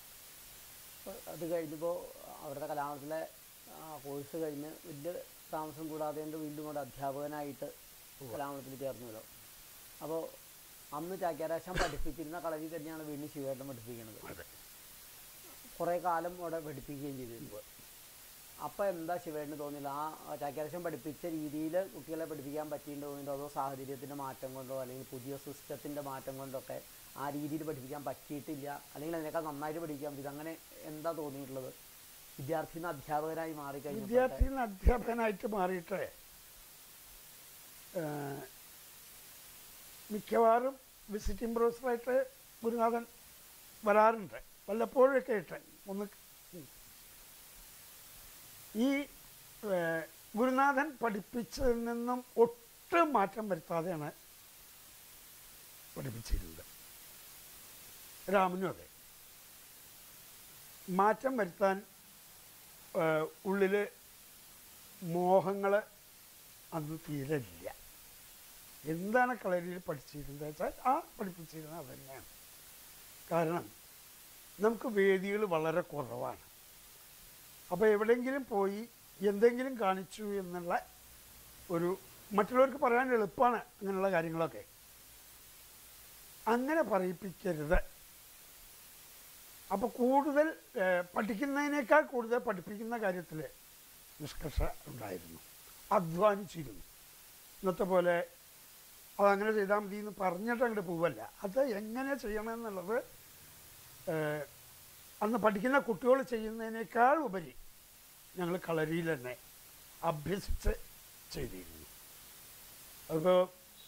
അത് കഴിഞ്ഞപ്പോൾ അവരുടെ കലാമണ്ഡലത്തിലെ കോഴ്സ് കഴിഞ്ഞ് വലിയ താമസം കൂടാതെ എൻ്റെ വീണ്ടും കൂടെ അധ്യാപകനായിട്ട് കലാമണ്ഡലത്തിൽ ചേർന്നല്ലോ അപ്പോൾ അന്ന് ചാക്യാരാശം പഠിപ്പിച്ചിരുന്ന കളരി തന്നെയാണ് വീണ്ടും ശിവേട്ടൻ പഠിപ്പിക്കുന്നത് അതെ കുറേ കാലം അവിടെ പഠിപ്പിക്കുകയും ചെയ്തിരുന്നു അപ്പോൾ എന്താ ശിവേട്ടന് തോന്നില്ല ആ ചാക്യാരാശം പഠിപ്പിച്ച രീതിയിൽ കുട്ടികളെ പഠിപ്പിക്കാൻ പറ്റിയിട്ടുണ്ടോ തോന്നിയിട്ടോ അതോ സാഹചര്യത്തിൻ്റെ മാറ്റം കൊണ്ടോ അല്ലെങ്കിൽ പുതിയ സിസ്റ്റത്തിൻ്റെ മാറ്റം കൊണ്ടൊക്കെ ആ രീതിയിൽ പഠിപ്പിക്കാൻ പറ്റിയിട്ടില്ല അല്ലെങ്കിൽ അതിനേക്കാൾ നന്നായിട്ട് പഠിക്കാൻ പറ്റില്ല അങ്ങനെ എന്താ തോന്നിയിട്ടുള്ളത് വിദ്യാർത്ഥിയിൽ നിന്ന് അധ്യാപകരായി മാറിക്കഴിഞ്ഞപ്പോൾ വിദ്യാർത്ഥിയിൽ നിന്ന് അധ്യാപകനായിട്ട് മാറിയിട്ട് ഏഹ്, മിക്കവാറും വിസിറ്റിംഗ് പ്രൊഫസറായിട്ട് ഗുരുനാഥൻ വരാറുണ്ട് വല്ലപ്പോഴൊക്കെ ആയിട്ട് ഒന്ന് ഈ ഏഹ്, ഗുരുനാഥൻ പഠിപ്പിച്ചതിൽ നിന്നും ഒട്ടും മാറ്റം വരുത്താതെയാണ് പഠിപ്പിച്ചിരുന്നത് രാമനും അതെ മാറ്റം വരുത്താൻ ഉള്ളിൽ മോഹങ്ങൾ അന്ന് തീരെ ഇല്ല എന്താണ് കളരിയിൽ പഠിച്ചിരുന്നത് വെച്ചാൽ ആ പഠിപ്പിച്ചിരുന്നത് അത് തന്നെയാണ് കാരണം നമുക്ക് വേദികൾ വളരെ കുറവാണ് അപ്പോൾ എവിടെയെങ്കിലും പോയി എന്തെങ്കിലും കാണിച്ചു എന്നുള്ള ഒരു മറ്റുള്ളവർക്ക് പറയാൻ എളുപ്പമാണ് അങ്ങനെയുള്ള കാര്യങ്ങളൊക്കെ അങ്ങനെ പറയിപ്പിക്കരുത് അപ്പോൾ കൂടുതൽ ഏഹ്, പഠിക്കുന്നതിനേക്കാൾ കൂടുതൽ പഠിപ്പിക്കുന്ന കാര്യത്തിൽ നിഷ്കർഷ ഉണ്ടായിരുന്നു അധ്വാനിച്ചിരുന്നു ഇന്നത്തെ പോലെ അതങ്ങനെ ചെയ്താൽ മതി എന്ന് പറഞ്ഞിട്ട് അങ്ങോട്ട് പോവല്ല അത് എങ്ങനെ ചെയ്യണമെന്നുള്ളത് ഏഹ്, അന്ന് പഠിക്കുന്ന കുട്ടികൾ ചെയ്യുന്നതിനേക്കാൾ ഉപരി ഞങ്ങൾ കളരിയിൽ തന്നെ അഭ്യസിച്ച് ചെയ്തിരുന്നു അതിപ്പോൾ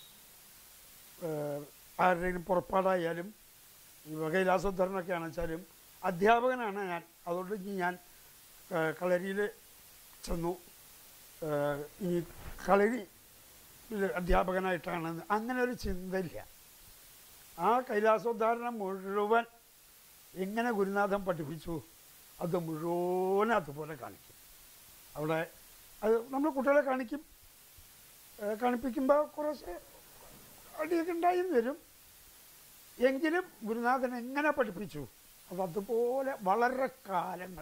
ആരുടെയും പുറപ്പാടായാലും ഈ വകയിലാസോദ്ധരണമൊക്കെ ആണെന്ന് വെച്ചാലും അധ്യാപകനാണ് ഞാൻ അതുകൊണ്ട് ഇനി ഞാൻ കളരിയിൽ ചെന്നു ഏഹ്, ഇനി കളരി അധ്യാപകനായിട്ടാണ് അങ്ങനെ ഒരു ചിന്തയില്ല ആ കൈലാസോദ്ധാരണം മുഴുവൻ എങ്ങനെ ഗുരുനാഥൻ പഠിപ്പിച്ചു അത് മുഴുവൻ അതുപോലെ കാണിക്കും അവിടെ അത് നമ്മൾ കുട്ടികളെ കാണിക്കും ഏഹ് കാണിപ്പിക്കുമ്പോൾ കുറച്ച് അടിയൊക്കെ ഉണ്ടായും വരും എങ്കിലും ഗുരുനാഥൻ എങ്ങനെ പഠിപ്പിച്ചു അത് അതുപോലെ വളരെ കാലങ്ങൾ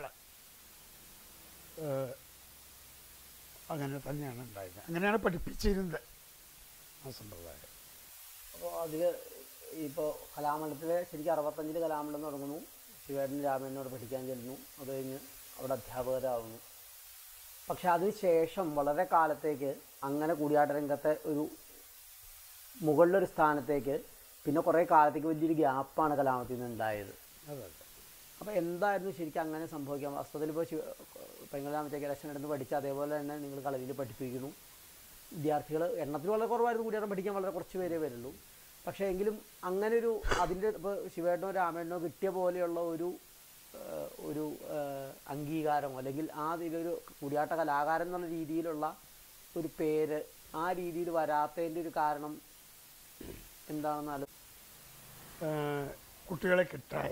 അങ്ങനെ തന്നെയാണ് ഉണ്ടായത് അങ്ങനെയാണ് പഠിപ്പിച്ചിരുന്നത് ആ സമ്പ്രദായം അപ്പോൾ അതിൽ ഇപ്പോൾ കലാമണ്ഡലത്തിൽ ശരിക്കും അറുപത്തഞ്ചിൽ കലാമണ്ഡലം തുടങ്ങുന്നു ശിവേട്ടൻ രാമനോട് പഠിക്കാൻ ചെല്ലുന്നു അത് കഴിഞ്ഞ് അവിടെ അധ്യാപകരാകുന്നു പക്ഷെ അതിനുശേഷം വളരെ കാലത്തേക്ക് അങ്ങനെ കൂടിയാട്ട രംഗത്തെ ഒരു മുകളിലൊരു സ്ഥാനത്തേക്ക് പിന്നെ കുറേ കാലത്തേക്ക് വലിയൊരു ഗ്യാപ്പാണ് കലാമത്തിൽ നിന്ന് ഉണ്ടായത് അതെ അപ്പോൾ എന്തായിരുന്നു ശരിക്കും അങ്ങനെ സംഭവിക്കാൻ വാസ്തവത്തിൽ ഇപ്പോൾ ശിവ പെങ്ങളാമത്തേക്ക് ഇലക്ഷൻ എടുത്ത് പഠിച്ച അതേപോലെ തന്നെ നിങ്ങൾ കളരിയിൽ പഠിപ്പിക്കുന്നു വിദ്യാർത്ഥികൾ എണ്ണത്തിൽ വളരെ കുറവായിരുന്നു കൂടിയാട്ടം പഠിക്കാൻ വളരെ കുറച്ച് പേരേ വരുള്ളൂ പക്ഷേ എങ്കിലും അങ്ങനെ ഒരു അതിൻ്റെ ഇപ്പോൾ ശിവേട്ടനോ രാമേട്ടനോ കിട്ടിയ പോലെയുള്ള ഒരു ഏഹ്, ഒരു ഏഹ്, അംഗീകാരം അല്ലെങ്കിൽ ആ ഇതിലൊരു കൂടിയാട്ട കലാകാരൻ എന്നുള്ള രീതിയിലുള്ള ഒരു പേര് ആ രീതിയിൽ വരാത്തതിൻ്റെ ഒരു കാരണം എന്താണെന്നാലും ഏഹ് കുട്ടികളെ കിട്ടായ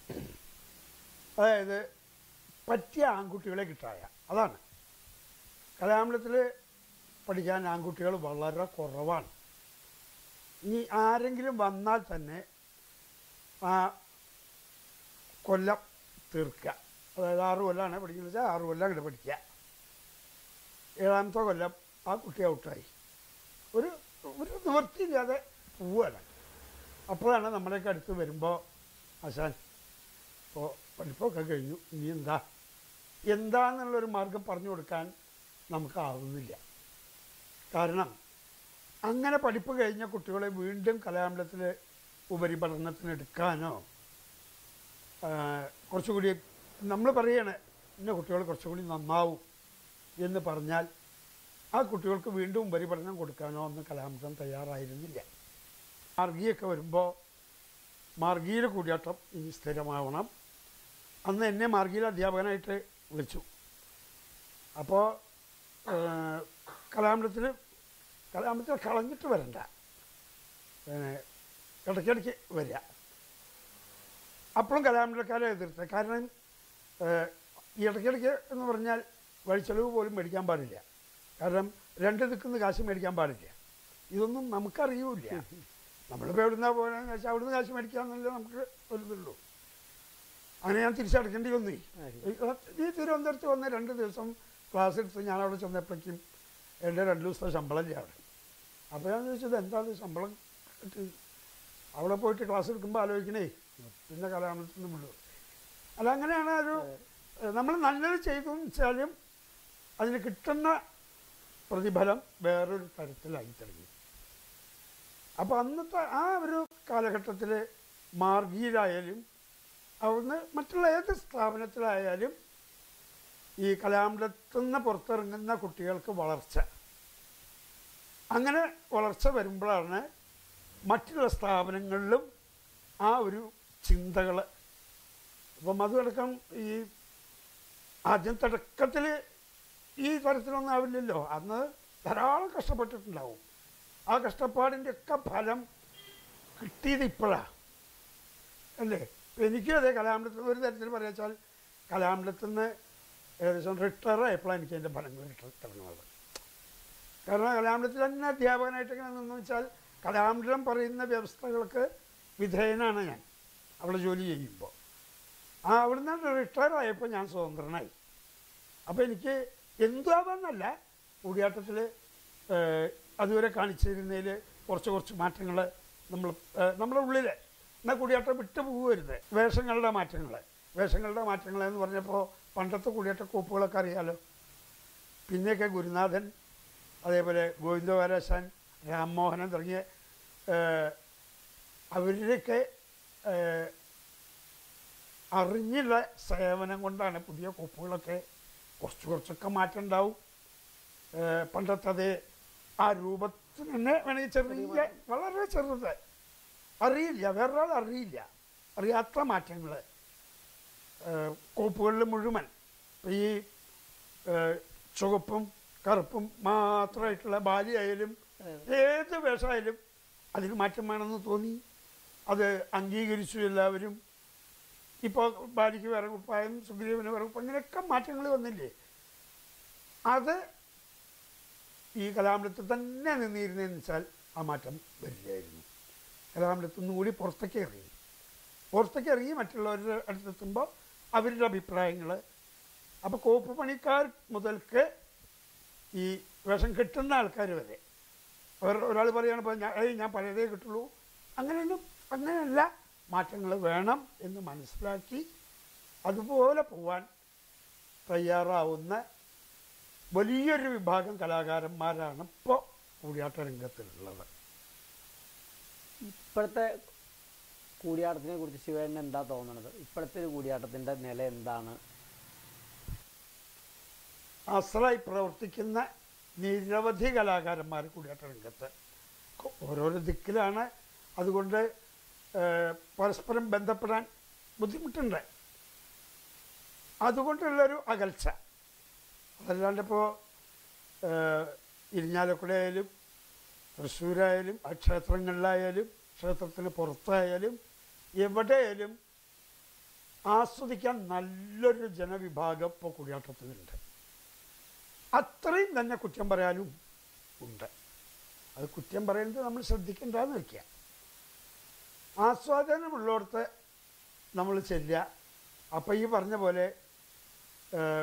അതായത് പറ്റിയ ആൺകുട്ടികളെ കിട്ടായ അതാണ് കലാമണ്ഡലത്തിൽ പഠിക്കാൻ ആൺകുട്ടികൾ വളരെ കുറവാണ് ഇനി ആരെങ്കിലും വന്നാൽ തന്നെ ആ കൊല്ലം തീർക്കുക അതായത് ആറ് കൊല്ലമാണ് പഠിക്കുന്നത് വെച്ചാൽ ആറ് കൊല്ലം അങ്ങോട്ട് പഠിക്കുക ഏഴാമത്തെ കൊല്ലം ആ കുട്ടി ഔട്ടായി ഒരു ഒരു നിവൃത്തിയില്ലാതെ പോവുകയാണ് അപ്പോഴാണ് നമ്മളെയൊക്കെ അടുത്ത് വരുമ്പോൾ ആശാൻ ഇപ്പോൾ പഠിപ്പൊക്കെ കഴിഞ്ഞു ഇനി എന്താ എന്താന്നുള്ളൊരു മാർഗം പറഞ്ഞു കൊടുക്കാൻ നമുക്കാവുന്നില്ല കാരണം അങ്ങനെ പഠിപ്പ് കഴിഞ്ഞ കുട്ടികളെ വീണ്ടും കലാമണ്ഡലത്തിൽ ഉപരിപഠനത്തിന് എടുക്കാനോ ആ, കുറച്ചുകൂടി നമ്മൾ പറയണേ ഇന്ന കുട്ടികൾ കുറച്ചുകൂടി നന്നാവും എന്ന് പറഞ്ഞാൽ ആ കുട്ടികൾക്ക് വീണ്ടും ഉപരിപഠനം കൊടുക്കാനോ ഒന്നും കലാമണ്ഡലം തയ്യാറായിരുന്നില്ല മാർഗിയൊക്കെ വരുമ്പോൾ മാർഗിയിൽ കൂടിയാട്ടം ഇനി സ്ഥിരമാവണം അന്ന് എന്നെ മാർഗിയിൽ അധ്യാപകനായിട്ട് വിളിച്ചു അപ്പോൾ കലാമണ്ഡലത്തിൽ കലാമണ്ഡലത്തിൽ കളഞ്ഞിട്ട് വരണ്ട ഏഹ്, ഇടയ്ക്കിടയ്ക്ക് വരിക അപ്പോഴും കലാമണ്ഡലക്കാരെ എതിർത്ത് കാരണം ഏഹ്, ഈ ഇടയ്ക്കിടയ്ക്ക് എന്ന് പറഞ്ഞാൽ വഴിച്ചെലവ് പോലും മേടിക്കാൻ പാടില്ല കാരണം രണ്ട് ദിക്കുന്ന കാശ് മേടിക്കാൻ പാടില്ല ഇതൊന്നും നമുക്കറിയൂല നമ്മളിപ്പോൾ എവിടുന്നാ പോകണമെന്ന് വെച്ചാൽ അവിടുന്ന് കാശ് മേടിക്കാമെന്നല്ലേ നമുക്ക് ഒരു ഇതുള്ളൂ അങ്ങനെ ഞാൻ തിരിച്ചടക്കേണ്ടി വന്നു ഈ തിരുവനന്തപുരത്ത് വന്ന രണ്ട് ദിവസം ക്ലാസ് എടുത്ത് ഞാൻ അവിടെ ചെന്നപ്പോഴേക്കും എൻ്റെ രണ്ട് ദിവസത്തെ ശമ്പളം ഇല്ല അവിടെ അപ്പോൾ ഞാൻ ചോദിച്ചത് എന്താ ഇത് ശമ്പളം കിട്ടി അവിടെ പോയിട്ട് ക്ലാസ് എടുക്കുമ്പോൾ ആലോചിക്കണേ പിന്നെ കലാമത്തിൽ നിന്ന് വിടും അല്ല അങ്ങനെയാണ് ഒരു നമ്മൾ നല്ലത് ചെയ്തു എന്ന് വെച്ചാലും അതിന് കിട്ടുന്ന പ്രതിഫലം വേറൊരു തരത്തിലായി തുടങ്ങി അപ്പോൾ അന്നത്തെ ആ ഒരു കാലഘട്ടത്തിൽ മാർഗിയിലായാലും അവിടുന്ന് മറ്റുള്ള ഏത് സ്ഥാപനത്തിലായാലും ഈ കലാമണ്ഡലത്തിൽ നിന്ന് പുറത്തിറങ്ങുന്ന കുട്ടികൾക്ക് വളർച്ച അങ്ങനെ വളർച്ച വരുമ്പോഴാണ് മറ്റുള്ള സ്ഥാപനങ്ങളിലും ആ ഒരു ചിന്തകൾ അപ്പം അതടക്കം ഈ ആദ്യം തുടക്കത്തിൽ ഈ തരത്തിലൊന്നും ആവില്ലല്ലോ അന്ന് ധാരാളം കഷ്ടപ്പെട്ടിട്ടുണ്ടാവും ആ കഷ്ടപ്പാടിൻ്റെ ഒക്കെ ഫലം കിട്ടിയത് ഇപ്പോഴാണ് അല്ലേ ഇപ്പം എനിക്കും അതെ കലാമണ്ഡലത്തിൽ ഒരു തരത്തിൽ പറയാ വെച്ചാൽ കലാമണ്ഡലത്തിൽ നിന്ന് ഏകദേശം റിട്ടയർ ആയപ്പോഴാണ് എനിക്ക് അതിൻ്റെ ഫലങ്ങൾ കിട്ട- കിട്ടുന്നത് കാരണം കലാമണ്ഡലത്തിൽ തന്നെ അധ്യാപകനായിട്ട് ഇങ്ങനെ നിന്ന് വെച്ചാൽ കലാമണ്ഡലം പറയുന്ന വ്യവസ്ഥകൾക്ക് വിധേയനാണ് ഞാൻ അവിടെ ജോലി ചെയ്യുമ്പോൾ ആ അവിടുന്ന് റിട്ടയർ ആയപ്പോൾ ഞാൻ സ്വതന്ത്രനായി അപ്പോൾ എനിക്ക് എന്തുവാമെന്നല്ല കൂടിയാട്ടത്തിൽ അതുവരെ കാണിച്ചിരുന്നതിൽ കുറച്ച് കുറച്ച് മാറ്റങ്ങൾ നമ്മൾ നമ്മുടെ ഉള്ളിൽ എന്നാൽ കൂടിയാട്ടം വിട്ടു പോകരുത് വേഷങ്ങളുടെ മാറ്റങ്ങൾ വേഷങ്ങളുടെ മാറ്റങ്ങൾ എന്ന് പറഞ്ഞപ്പോൾ പണ്ടത്തെ കൂടിയാട്ട കോപ്പുകളൊക്കെ അറിയാലോ പിന്നെയൊക്കെ ഗുരുനാഥൻ അതേപോലെ ഗോവിന്ദവാരാശാൻ രാംമോഹനൻ തുടങ്ങിയ ഏഹ്, അവരുടെയൊക്കെ ഏഹ്, അറിഞ്ഞുള്ള സേവനം കൊണ്ടാണ് പുതിയ കോപ്പുകളൊക്കെ കുറച്ച് കുറച്ചൊക്കെ മാറ്റം ഉണ്ടാവും ഏഹ് പണ്ടത്തെ അതേ ആ രൂപത്തിൽ തന്നെ വേണമെങ്കിൽ ചെറിയ വളരെ ചെറുത് അറിയില്ല വേറൊരാൾ അറിയില്ല അറിയാത്ത മാറ്റങ്ങൾ കോപ്പുകളിൽ മുഴുവൻ ഇപ്പം ഈ ഏഹ് ചുവപ്പും കറുപ്പും മാത്രമായിട്ടുള്ള ബാലിയായാലും ഏത് വേഷമായാലും അതിന് മാറ്റം വേണമെന്ന് തോന്നി അത് അംഗീകരിച്ചു എല്ലാവരും ഇപ്പോൾ ബാലിക്ക് വേറെ കുപ്പായം സുഗ്രീവന് വേറെ കുപ്പായം ഇങ്ങനെയൊക്കെ മാറ്റങ്ങൾ വന്നില്ലേ അത് ഈ കലാമൃത്തിൽ തന്നെ നിന്നിരുന്നതെന്ന് വെച്ചാൽ ആ മാറ്റം വരില്ലായിരുന്നു കലാമൃത്തിൽ നിന്ന് കൂടി പുറത്തേക്ക് ഇറങ്ങി പുറത്തേക്ക് ഇറങ്ങി മറ്റുള്ളവരുടെ അടുത്തെത്തുമ്പോൾ അവരുടെ അഭിപ്രായങ്ങൾ അപ്പോൾ കോപ്പ് പണിക്കാർ മുതൽക്ക് ഈ വേഷം കിട്ടുന്ന ആൾക്കാർ വരെ വേറെ ഒരാൾ പറയുകയാണ് ഇപ്പോൾ ഞാൻ ഏയ് ഞാൻ പഴയതേ കിട്ടുള്ളൂ അങ്ങനെയൊന്നും അങ്ങനെയല്ല മാറ്റങ്ങൾ വേണം എന്ന് മനസ്സിലാക്കി അതുപോലെ പോവാൻ തയ്യാറാവുന്ന വലിയൊരു വിഭാഗം കലാകാരന്മാരാണ് ഇപ്പോൾ കൂടിയാട്ട രംഗത്തിലുള്ളത് ഇപ്പോഴത്തെ കൂടിയാട്ടത്തിനെ കുറിച്ച് ശിവേണ്ണ എന്താ തോന്നുന്നത് ഇപ്പോഴത്തെ ഒരു കൂടിയാട്ടത്തിൻ്റെ നില എന്താണ് അസലായി പ്രവർത്തിക്കുന്ന നിരവധി കലാകാരന്മാർ കൂടിയാട്ട രംഗത്ത് കൊ- ഓരോരോ ദിക്കിലാണ് അതുകൊണ്ട് ഏഹ്, പരസ്പരം ബന്ധപ്പെടാൻ ബുദ്ധിമുട്ടുണ്ട് അതുകൊണ്ടുള്ളൊരു അകൽച്ച അതല്ലാണ്ട് ഇപ്പോൾ ഇരിഞ്ഞാലക്കുട ആയാലും തൃശ്ശൂരായാലും ആ ക്ഷേത്രങ്ങളിലായാലും ക്ഷേത്രത്തിന് പുറത്തായാലും എവിടെയായാലും ആസ്വദിക്കാൻ നല്ലൊരു ജനവിഭാഗം ഇപ്പോൾ കൂടിയാട്ടത്തിലുണ്ട് അത്രയും തന്നെ കുറ്റം പറയാനും ഉണ്ട് അത് കുറ്റം പറയുന്നത് നമ്മൾ ശ്രദ്ധിക്കേണ്ടതെന്ന് വയ്ക്കുക ആസ്വാദനമുള്ളിടത്ത് നമ്മൾ ചെല്ലുക അപ്പം ഈ പറഞ്ഞ പോലെ ഏഹ്,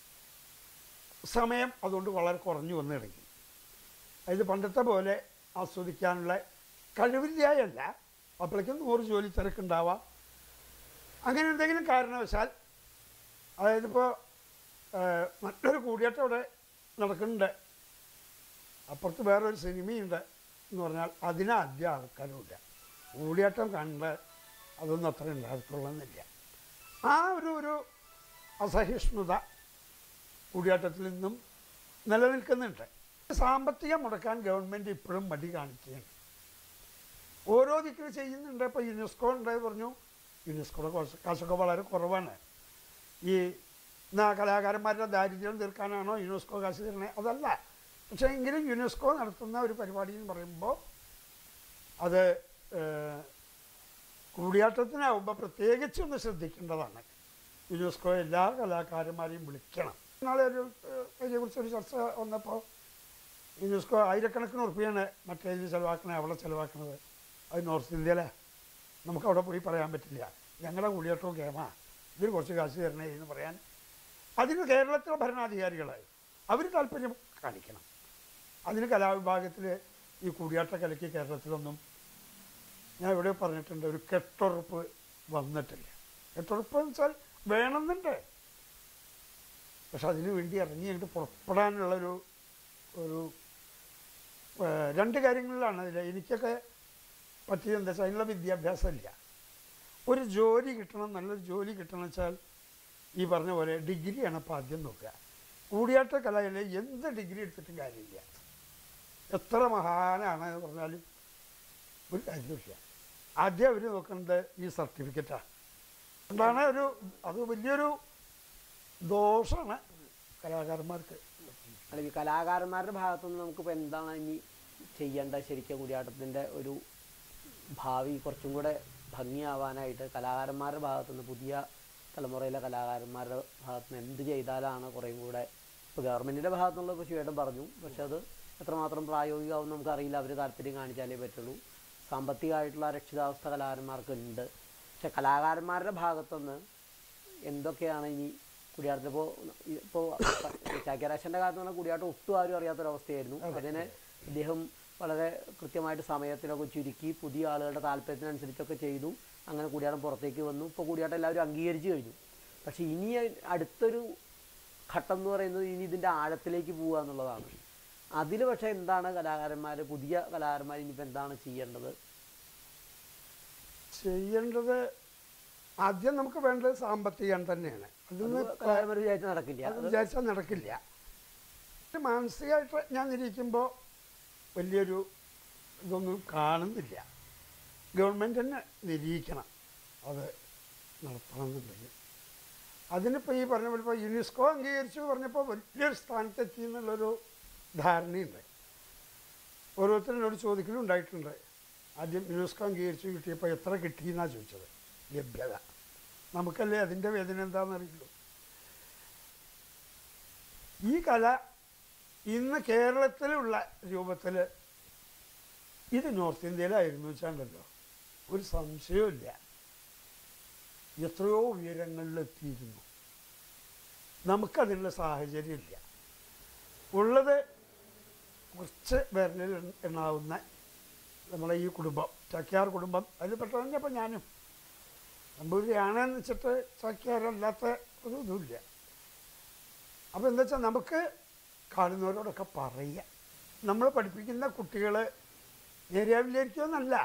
സമയം അതുകൊണ്ട് വളരെ കുറഞ്ഞു വന്നു തുടങ്ങി അതായത് പണ്ടത്തെ പോലെ ആസ്വദിക്കാനുള്ള കഴിവില്ലായല്ല അപ്പോഴേക്കും നൂറ് ജോലി തിരക്കുണ്ടാവാം അങ്ങനെ എന്തെങ്കിലും കാരണവശാൽ അതായത് ഇപ്പോൾ നല്ലൊരു കൂടിയാട്ടം ഇവിടെ നടക്കുന്നുണ്ട് അപ്പുറത്ത് വേറൊരു സിനിമയുണ്ട് എന്ന് പറഞ്ഞാൽ അതിനാദ്യം ആൾക്കാരുമില്ല കൂടിയാട്ടം കണ്ട് അതൊന്നും അത്ര ഉണ്ടാകത്തുള്ളന്നില്ല ആ ഒരു ഒരു അസഹിഷ്ണുത കൂടിയാട്ടത്തിൽ നിന്നും നിലനിൽക്കുന്നുണ്ട് സാമ്പത്തികം മുടക്കാൻ ഗവൺമെൻറ് ഇപ്പോഴും മടി കാണിക്കുകയാണ് ഓരോ ദിക്കിൽ ചെയ്യുന്നുണ്ട് ഇപ്പോൾ യുനെസ്കോ ഉണ്ടായി പറഞ്ഞു യുനെസ്കോയുടെ കാശ് കാശൊക്കെ വളരെ കുറവാണ് ഈ എന്നാ കലാകാരന്മാരുടെ ദാരിദ്ര്യം തീർക്കാനാണോ യുനെസ്കോ കാശ് തരണേ അതല്ല പക്ഷേ എങ്കിലും യുനെസ്കോ നടത്തുന്ന ഒരു പരിപാടി എന്ന് പറയുമ്പോൾ അത് ഏഹ്, കൂടിയാട്ടത്തിനാവുമ്പോൾ പ്രത്യേകിച്ചൊന്ന് ശ്രദ്ധിക്കേണ്ടതാണ് യുനെസ്കോ എല്ലാ കലാകാരന്മാരെയും വിളിക്കണം നാളെ ഒരു ഏഹ്, ഇതിനെക്കുറിച്ചൊരു ചർച്ച വന്നപ്പോൾ യുനെസ്കോ ആയിരക്കണക്കിന് ഉറുപ്പിയാണ് മറ്റേ ഇതിൽ ചിലവാക്കണത് അവിടെ ചിലവാക്കണത് അത് നോർത്ത് ഇന്ത്യയിലെ നമുക്ക് അവിടെ പോയി പറയാൻ പറ്റില്ല ഞങ്ങളുടെ കൂടിയാട്ടവും കേമാ ഇതിന് കുറച്ച് കാശ് തരണേ എന്ന് പറയാൻ അതിന് കേരളത്തിലെ ഭരണാധികാരികൾ അവർ താല്പര്യം കാണിക്കണം അതിന് കലാവിഭാഗത്തിൽ ഈ കൂടിയാട്ട കലയ്ക്ക് കേരളത്തിലൊന്നും ഞാൻ ഇവിടെ പറഞ്ഞിട്ടുണ്ട് ഒരു കെട്ടുറപ്പ് വന്നിട്ടില്ല കെട്ടുറപ്പ് എന്ന് വെച്ചാൽ വേണമെന്നുണ്ട് പക്ഷെ അതിനു വേണ്ടി ഇറങ്ങി അങ്ങോട്ട് പുറപ്പെടാനുള്ളൊരു ഒരു ഏഹ്, രണ്ട് കാര്യങ്ങളിലാണ് അതിൽ എനിക്കൊക്കെ പറ്റിയത് എന്താ വെച്ചാൽ അതിനുള്ള വിദ്യാഭ്യാസം ഇല്ല ഒരു ജോലി കിട്ടണം നല്ലൊരു ജോലി കിട്ടണം വെച്ചാൽ ഈ പറഞ്ഞ പോലെ ഡിഗ്രിയാണ് അപ്പോൾ ആദ്യം നോക്കുക കൂടിയാട്ട കലയിൽ എന്ത് ഡിഗ്രി എടുത്തിട്ടും കാര്യമില്ല എത്ര മഹാനാണ് എന്ന് പറഞ്ഞാലും ഒരു കാര്യമില്ല ആദ്യം അവർ നോക്കുന്നത് ഈ സർട്ടിഫിക്കറ്റാണ് എന്താണ് ഒരു അത് വലിയൊരു ദോഷമാണ് കലാകാരന്മാർക്ക് അല്ലെങ്കിൽ കലാകാരന്മാരുടെ ഭാഗത്തുനിന്ന് നമുക്കിപ്പോൾ എന്താണ് ഇനി ചെയ്യേണ്ടത് ശരിക്കും കൂടിയാട്ടത്തിൻ്റെ ഒരു ഭാവി കുറച്ചും കൂടെ ഭംഗിയാവാനായിട്ട് കലാകാരന്മാരുടെ ഭാഗത്തുനിന്ന് പുതിയ തലമുറയിലെ കലാകാരന്മാരുടെ ഭാഗത്തുനിന്ന് എന്ത് ചെയ്താലാണ് കുറേയും കൂടെ ഇപ്പോൾ ഗവൺമെൻറ്റിൻ്റെ ഭാഗത്തുനിന്നുള്ള ഇപ്പോൾ ശിവേട്ടൻ പറഞ്ഞു പക്ഷെ അത് എത്രമാത്രം പ്രായോഗികമാവും നമുക്കറിയില്ല അവർ താല്പര്യം കാണിച്ചാലേ പറ്റുള്ളൂ സാമ്പത്തികമായിട്ടുള്ള രക്ഷിതാവസ്ഥ കലാകാരന്മാർക്കുണ്ട് പക്ഷെ കലാകാരന്മാരുടെ ഭാഗത്തുനിന്ന് എന്തൊക്കെയാണ് ഇനി കുടിയാട്ടത്തിൽ ഇപ്പോൾ ഇപ്പോൾ ചാക്യാരാശൻ്റെ കാലത്ത് പറഞ്ഞാൽ കുടിയാട്ടം ഒട്ടും ആരും അറിയാത്തൊരവസ്ഥയായിരുന്നു അതിനെ അദ്ദേഹം വളരെ കൃത്യമായിട്ട് സമയത്തിനൊക്കെ ചുരുക്കി പുതിയ ആളുകളുടെ താല്പര്യത്തിനനുസരിച്ചൊക്കെ ചെയ്തു അങ്ങനെ കൂടിയാട്ടം പുറത്തേക്ക് വന്നു ഇപ്പോൾ കൂടിയാട്ടം എല്ലാവരും അംഗീകരിച്ചു കഴിഞ്ഞു പക്ഷേ ഇനി അടുത്തൊരു ഘട്ടം എന്ന് പറയുന്നത് ഇനി ഇതിൻ്റെ ആഴത്തിലേക്ക് പോവുക എന്നുള്ളതാണ് അതിൽ പക്ഷേ എന്താണ് കലാകാരന്മാർ പുതിയ കലാകാരന്മാർ ഇനിയിപ്പോൾ എന്താണ് ചെയ്യേണ്ടത് ചെയ്യേണ്ടത് ആദ്യം നമുക്ക് വേണ്ടത് സാമ്പത്തികം തന്നെയാണ് അതിന് അത് കലാകാരന്മാർ വിചാരിച്ചാൽ നടക്കില്ല അത് അത് വിചാരിച്ചാൽ നടക്കില്ല മാനസികമായിട്ട് ഞാൻ നിരീക്കുമ്പോൾ വലിയൊരു ഇതൊന്നും കാണുന്നില്ല ഗവൺമെൻറ് തന്നെ നിരീക്കണം അത് നടത്തണമെന്നുണ്ടെങ്കിൽ അതിനിപ്പോൾ ഈ പറഞ്ഞ പോലെ ഇപ്പോൾ യുനെസ്കോ അംഗീകരിച്ചു പറഞ്ഞപ്പോൾ വലിയൊരു സ്ഥാനത്തെത്തി എന്നുള്ളൊരു ധാരണയുണ്ട് ഓരോരുത്തരോട് ചോദിക്കലും ഉണ്ടായിട്ടുണ്ട് ആദ്യം യുനെസ്കോ അംഗീകരിച്ചു കിട്ടിയപ്പോൾ എത്ര കിട്ടിയെന്നാണ് ചോദിച്ചത് ലഭ്യത നമുക്കല്ലേ അതിൻ്റെ വേദന എന്താണെന്നറിയുള്ളൂ ഈ കല ഇന്ന് കേരളത്തിലുള്ള രൂപത്തിൽ ഇത് നോർത്ത് ഇന്ത്യയിലായിരുന്നു വെച്ചാണ്ടല്ലോ ഒരു സംശയവുമില്ല എത്രയോ ഉയരങ്ങളിലെത്തിയിരുന്നു നമുക്കതിനുള്ള സാഹചര്യമില്ല ഉള്ളത് കുറച്ച് വിരലിൽ എണ്ണാവുന്ന നമ്മളെ ഈ കുടുംബം ചാക്യാർ കുടുംബം അതിൽ പെട്ടതന്നെ അപ്പം ഞാനും നമ്പൂതിരിയാണെന്ന് വെച്ചിട്ട് ചാക്യാരല്ലാത്ത ഒരു ഇതുമില്ല അപ്പോൾ എന്താ വെച്ചാൽ നമുക്ക് കാണുന്നവരോടൊക്കെ പറയുക നമ്മൾ പഠിപ്പിക്കുന്ന കുട്ടികൾ നേരിയാവില്ലായിരിക്കുമെന്നല്ല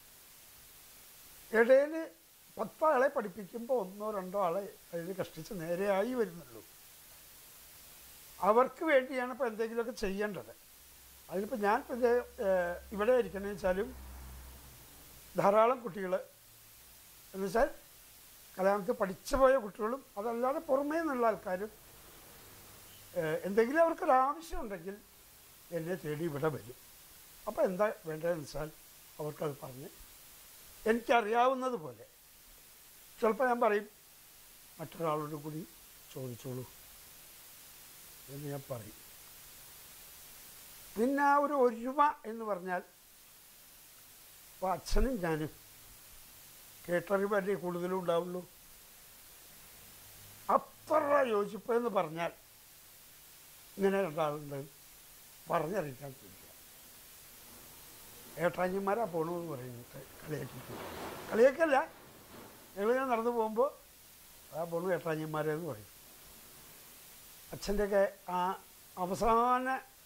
ഇടയിൽ പത്താളെ പഠിപ്പിക്കുമ്പോൾ ഒന്നോ രണ്ടോ ആളെ അതിൽ കഷ്ടിച്ച് നേരെയായി വരുന്നുള്ളൂ അവർക്ക് വേണ്ടിയാണ് ഇപ്പോൾ എന്തെങ്കിലുമൊക്കെ ചെയ്യേണ്ടത് അതിനിപ്പോൾ ഞാൻ ഇപ്പോൾ ഇത് ഏഹ്, ഇവിടെ ഇരിക്കണമെന്ന് വെച്ചാലും ധാരാളം കുട്ടികൾ എന്ന് വെച്ചാൽ കലാമത്തിൽ പഠിച്ചു പോയ കുട്ടികളും അതല്ലാതെ പുറമേ നിന്നുള്ള ആൾക്കാരും ഏഹ്, എന്തെങ്കിലും അവർക്കൊരു ആവശ്യമുണ്ടെങ്കിൽ എന്നെ തേടി ഇവിടെ വരും അപ്പോൾ എന്താ വേണ്ടതെന്ന് വെച്ചാൽ അവർക്കത് പറഞ്ഞ് എനിക്കറിയാവുന്നത് പോലെ ചിലപ്പോൾ ഞാൻ പറയും മറ്റൊരാളോട് കൂടി ചോദിച്ചോളൂ എന്ന് ഞാൻ പറയും പിന്നെ ആ ഒരു ഒരുമ എന്ന് പറഞ്ഞാൽ ഇപ്പോൾ അച്ഛനും ഞാനും കേട്ടറിവല്ലേ കൂടുതലും ഉണ്ടാവുള്ളൂ അത്ര യോജിപ്പ് എന്ന് പറഞ്ഞാൽ ഇങ്ങനെ രണ്ടാളുണ്ട് പറഞ്ഞറിയിക്കാൻ പറ്റില്ല ഏട്ടാഞ്ഞന്മാരാ പോകണമെന്ന് പറയുന്നത് കളിയാക്കിയിട്ട് കളിയാക്കല്ല ഞങ്ങളിങ്ങനെ നടന്നു പോകുമ്പോൾ ആ പോണു ഏട്ടാഞ്ഞന്മാരെന്ന് പറയും അച്ഛൻ്റെയൊക്കെ ആ അവസാന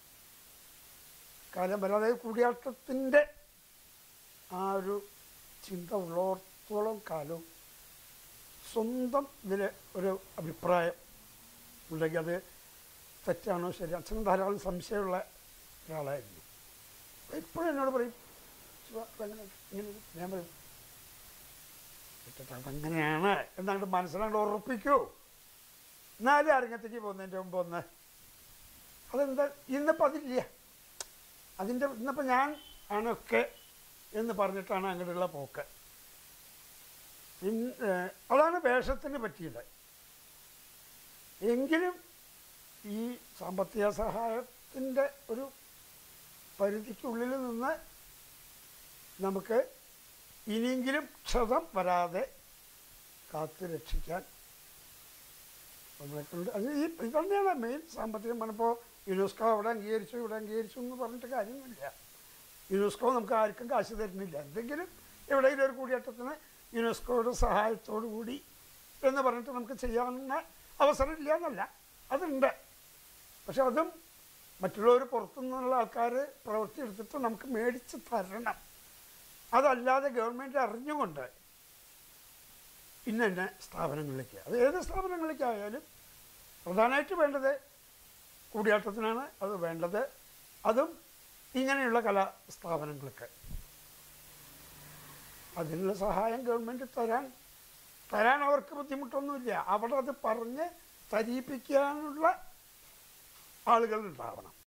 കാലം വരെ അതായത് കൂടിയാട്ടത്തിൻ്റെ ആ ഒരു ചിന്ത ഉള്ളോടത്തോളം കാലവും സ്വന്തം ഇതിൽ ഒരു അഭിപ്രായം ഉണ്ടെങ്കിൽ അത് തെറ്റാണോ ശരി അച്ഛന് ധാരാളം സംശയമുള്ള ഒരാളായിരുന്നു ഇപ്പോഴും എന്നോട് പറയും "ശിവ, അതെങ്ങനെ ഇങ്ങനെ ഞാൻ പറയും "ഇട്ടിട്ട് അതങ്ങനെയാണ് എന്നങ്ങോട്ട് മനസ്സിലാണ്ട് ഉറപ്പിക്കൂ എന്നാലും അരങ്ങത്തേക്ക് പോകുന്നതിൻ്റെ മുമ്പ് ഒന്ന് അതെന്താ ഇന്നിപ്പോൾ അതില്ല അതിൻ്റെ ഇന്നിപ്പോൾ ഞാൻ ആണൊക്കെ എന്ന് പറഞ്ഞിട്ടാണ് അങ്ങോട്ടുള്ള പോക്ക് പിന്നെ അതാണ് വേഷത്തിന് പറ്റിയത് എങ്കിലും ഈ സാമ്പത്തിക സഹായത്തിൻ്റെ ഒരു പരിധിക്കുള്ളിൽ നിന്ന് നമുക്ക് ഇനിയെങ്കിലും ക്ഷതം വരാതെ കാത്തു രക്ഷിക്കാൻ നമ്മളെ കൊണ്ട് അത് ഈ ഇത് തന്നെയാണ് മെയിൻ സാമ്പത്തികം പറഞ്ഞപ്പോൾ യുനെസ്കോ അവിടെ അംഗീകരിച്ചു ഇവിടെ അംഗീകരിച്ചു എന്ന് പറഞ്ഞിട്ട് കാര്യമൊന്നുമില്ല യുനെസ്കോ നമുക്ക് ആർക്കും കാശ് തരുന്നില്ല എന്തെങ്കിലും എവിടെയെങ്കിലും ഒരു കൂടിയേറ്റത്തിന് യുനെസ്കോയുടെ സഹായത്തോടു കൂടി എന്ന് പറഞ്ഞിട്ട് നമുക്ക് ചെയ്യാവുന്ന അവസരമില്ല എന്നല്ല അതുണ്ട് പക്ഷെ അതും മറ്റുള്ളവർ പുറത്തുനിന്നുള്ള ആൾക്കാർ പ്രവൃത്തി എടുത്തിട്ട് നമുക്ക് മേടിച്ച് തരണം അതല്ലാതെ ഗവൺമെൻറ് അറിഞ്ഞുകൊണ്ട് ഇന്ന ഇന്ന സ്ഥാപനങ്ങളിലേക്ക് അത് ഏത് സ്ഥാപനങ്ങളിലേക്കായാലും പ്രധാനമായിട്ട് വേണ്ടത് കൂടിയാട്ടത്തിനാണ് അത് വേണ്ടത് അതും ഇങ്ങനെയുള്ള കലാ സ്ഥാപനങ്ങൾക്ക് അതിനുള്ള സഹായം ഗവൺമെൻറ് തരാൻ തരാൻ അവർക്ക് ബുദ്ധിമുട്ടൊന്നുമില്ല അവിടെ അത് പറഞ്ഞ് തരിപ്പിക്കാനുള്ള ആളുകൾ ഉണ്ടാവണം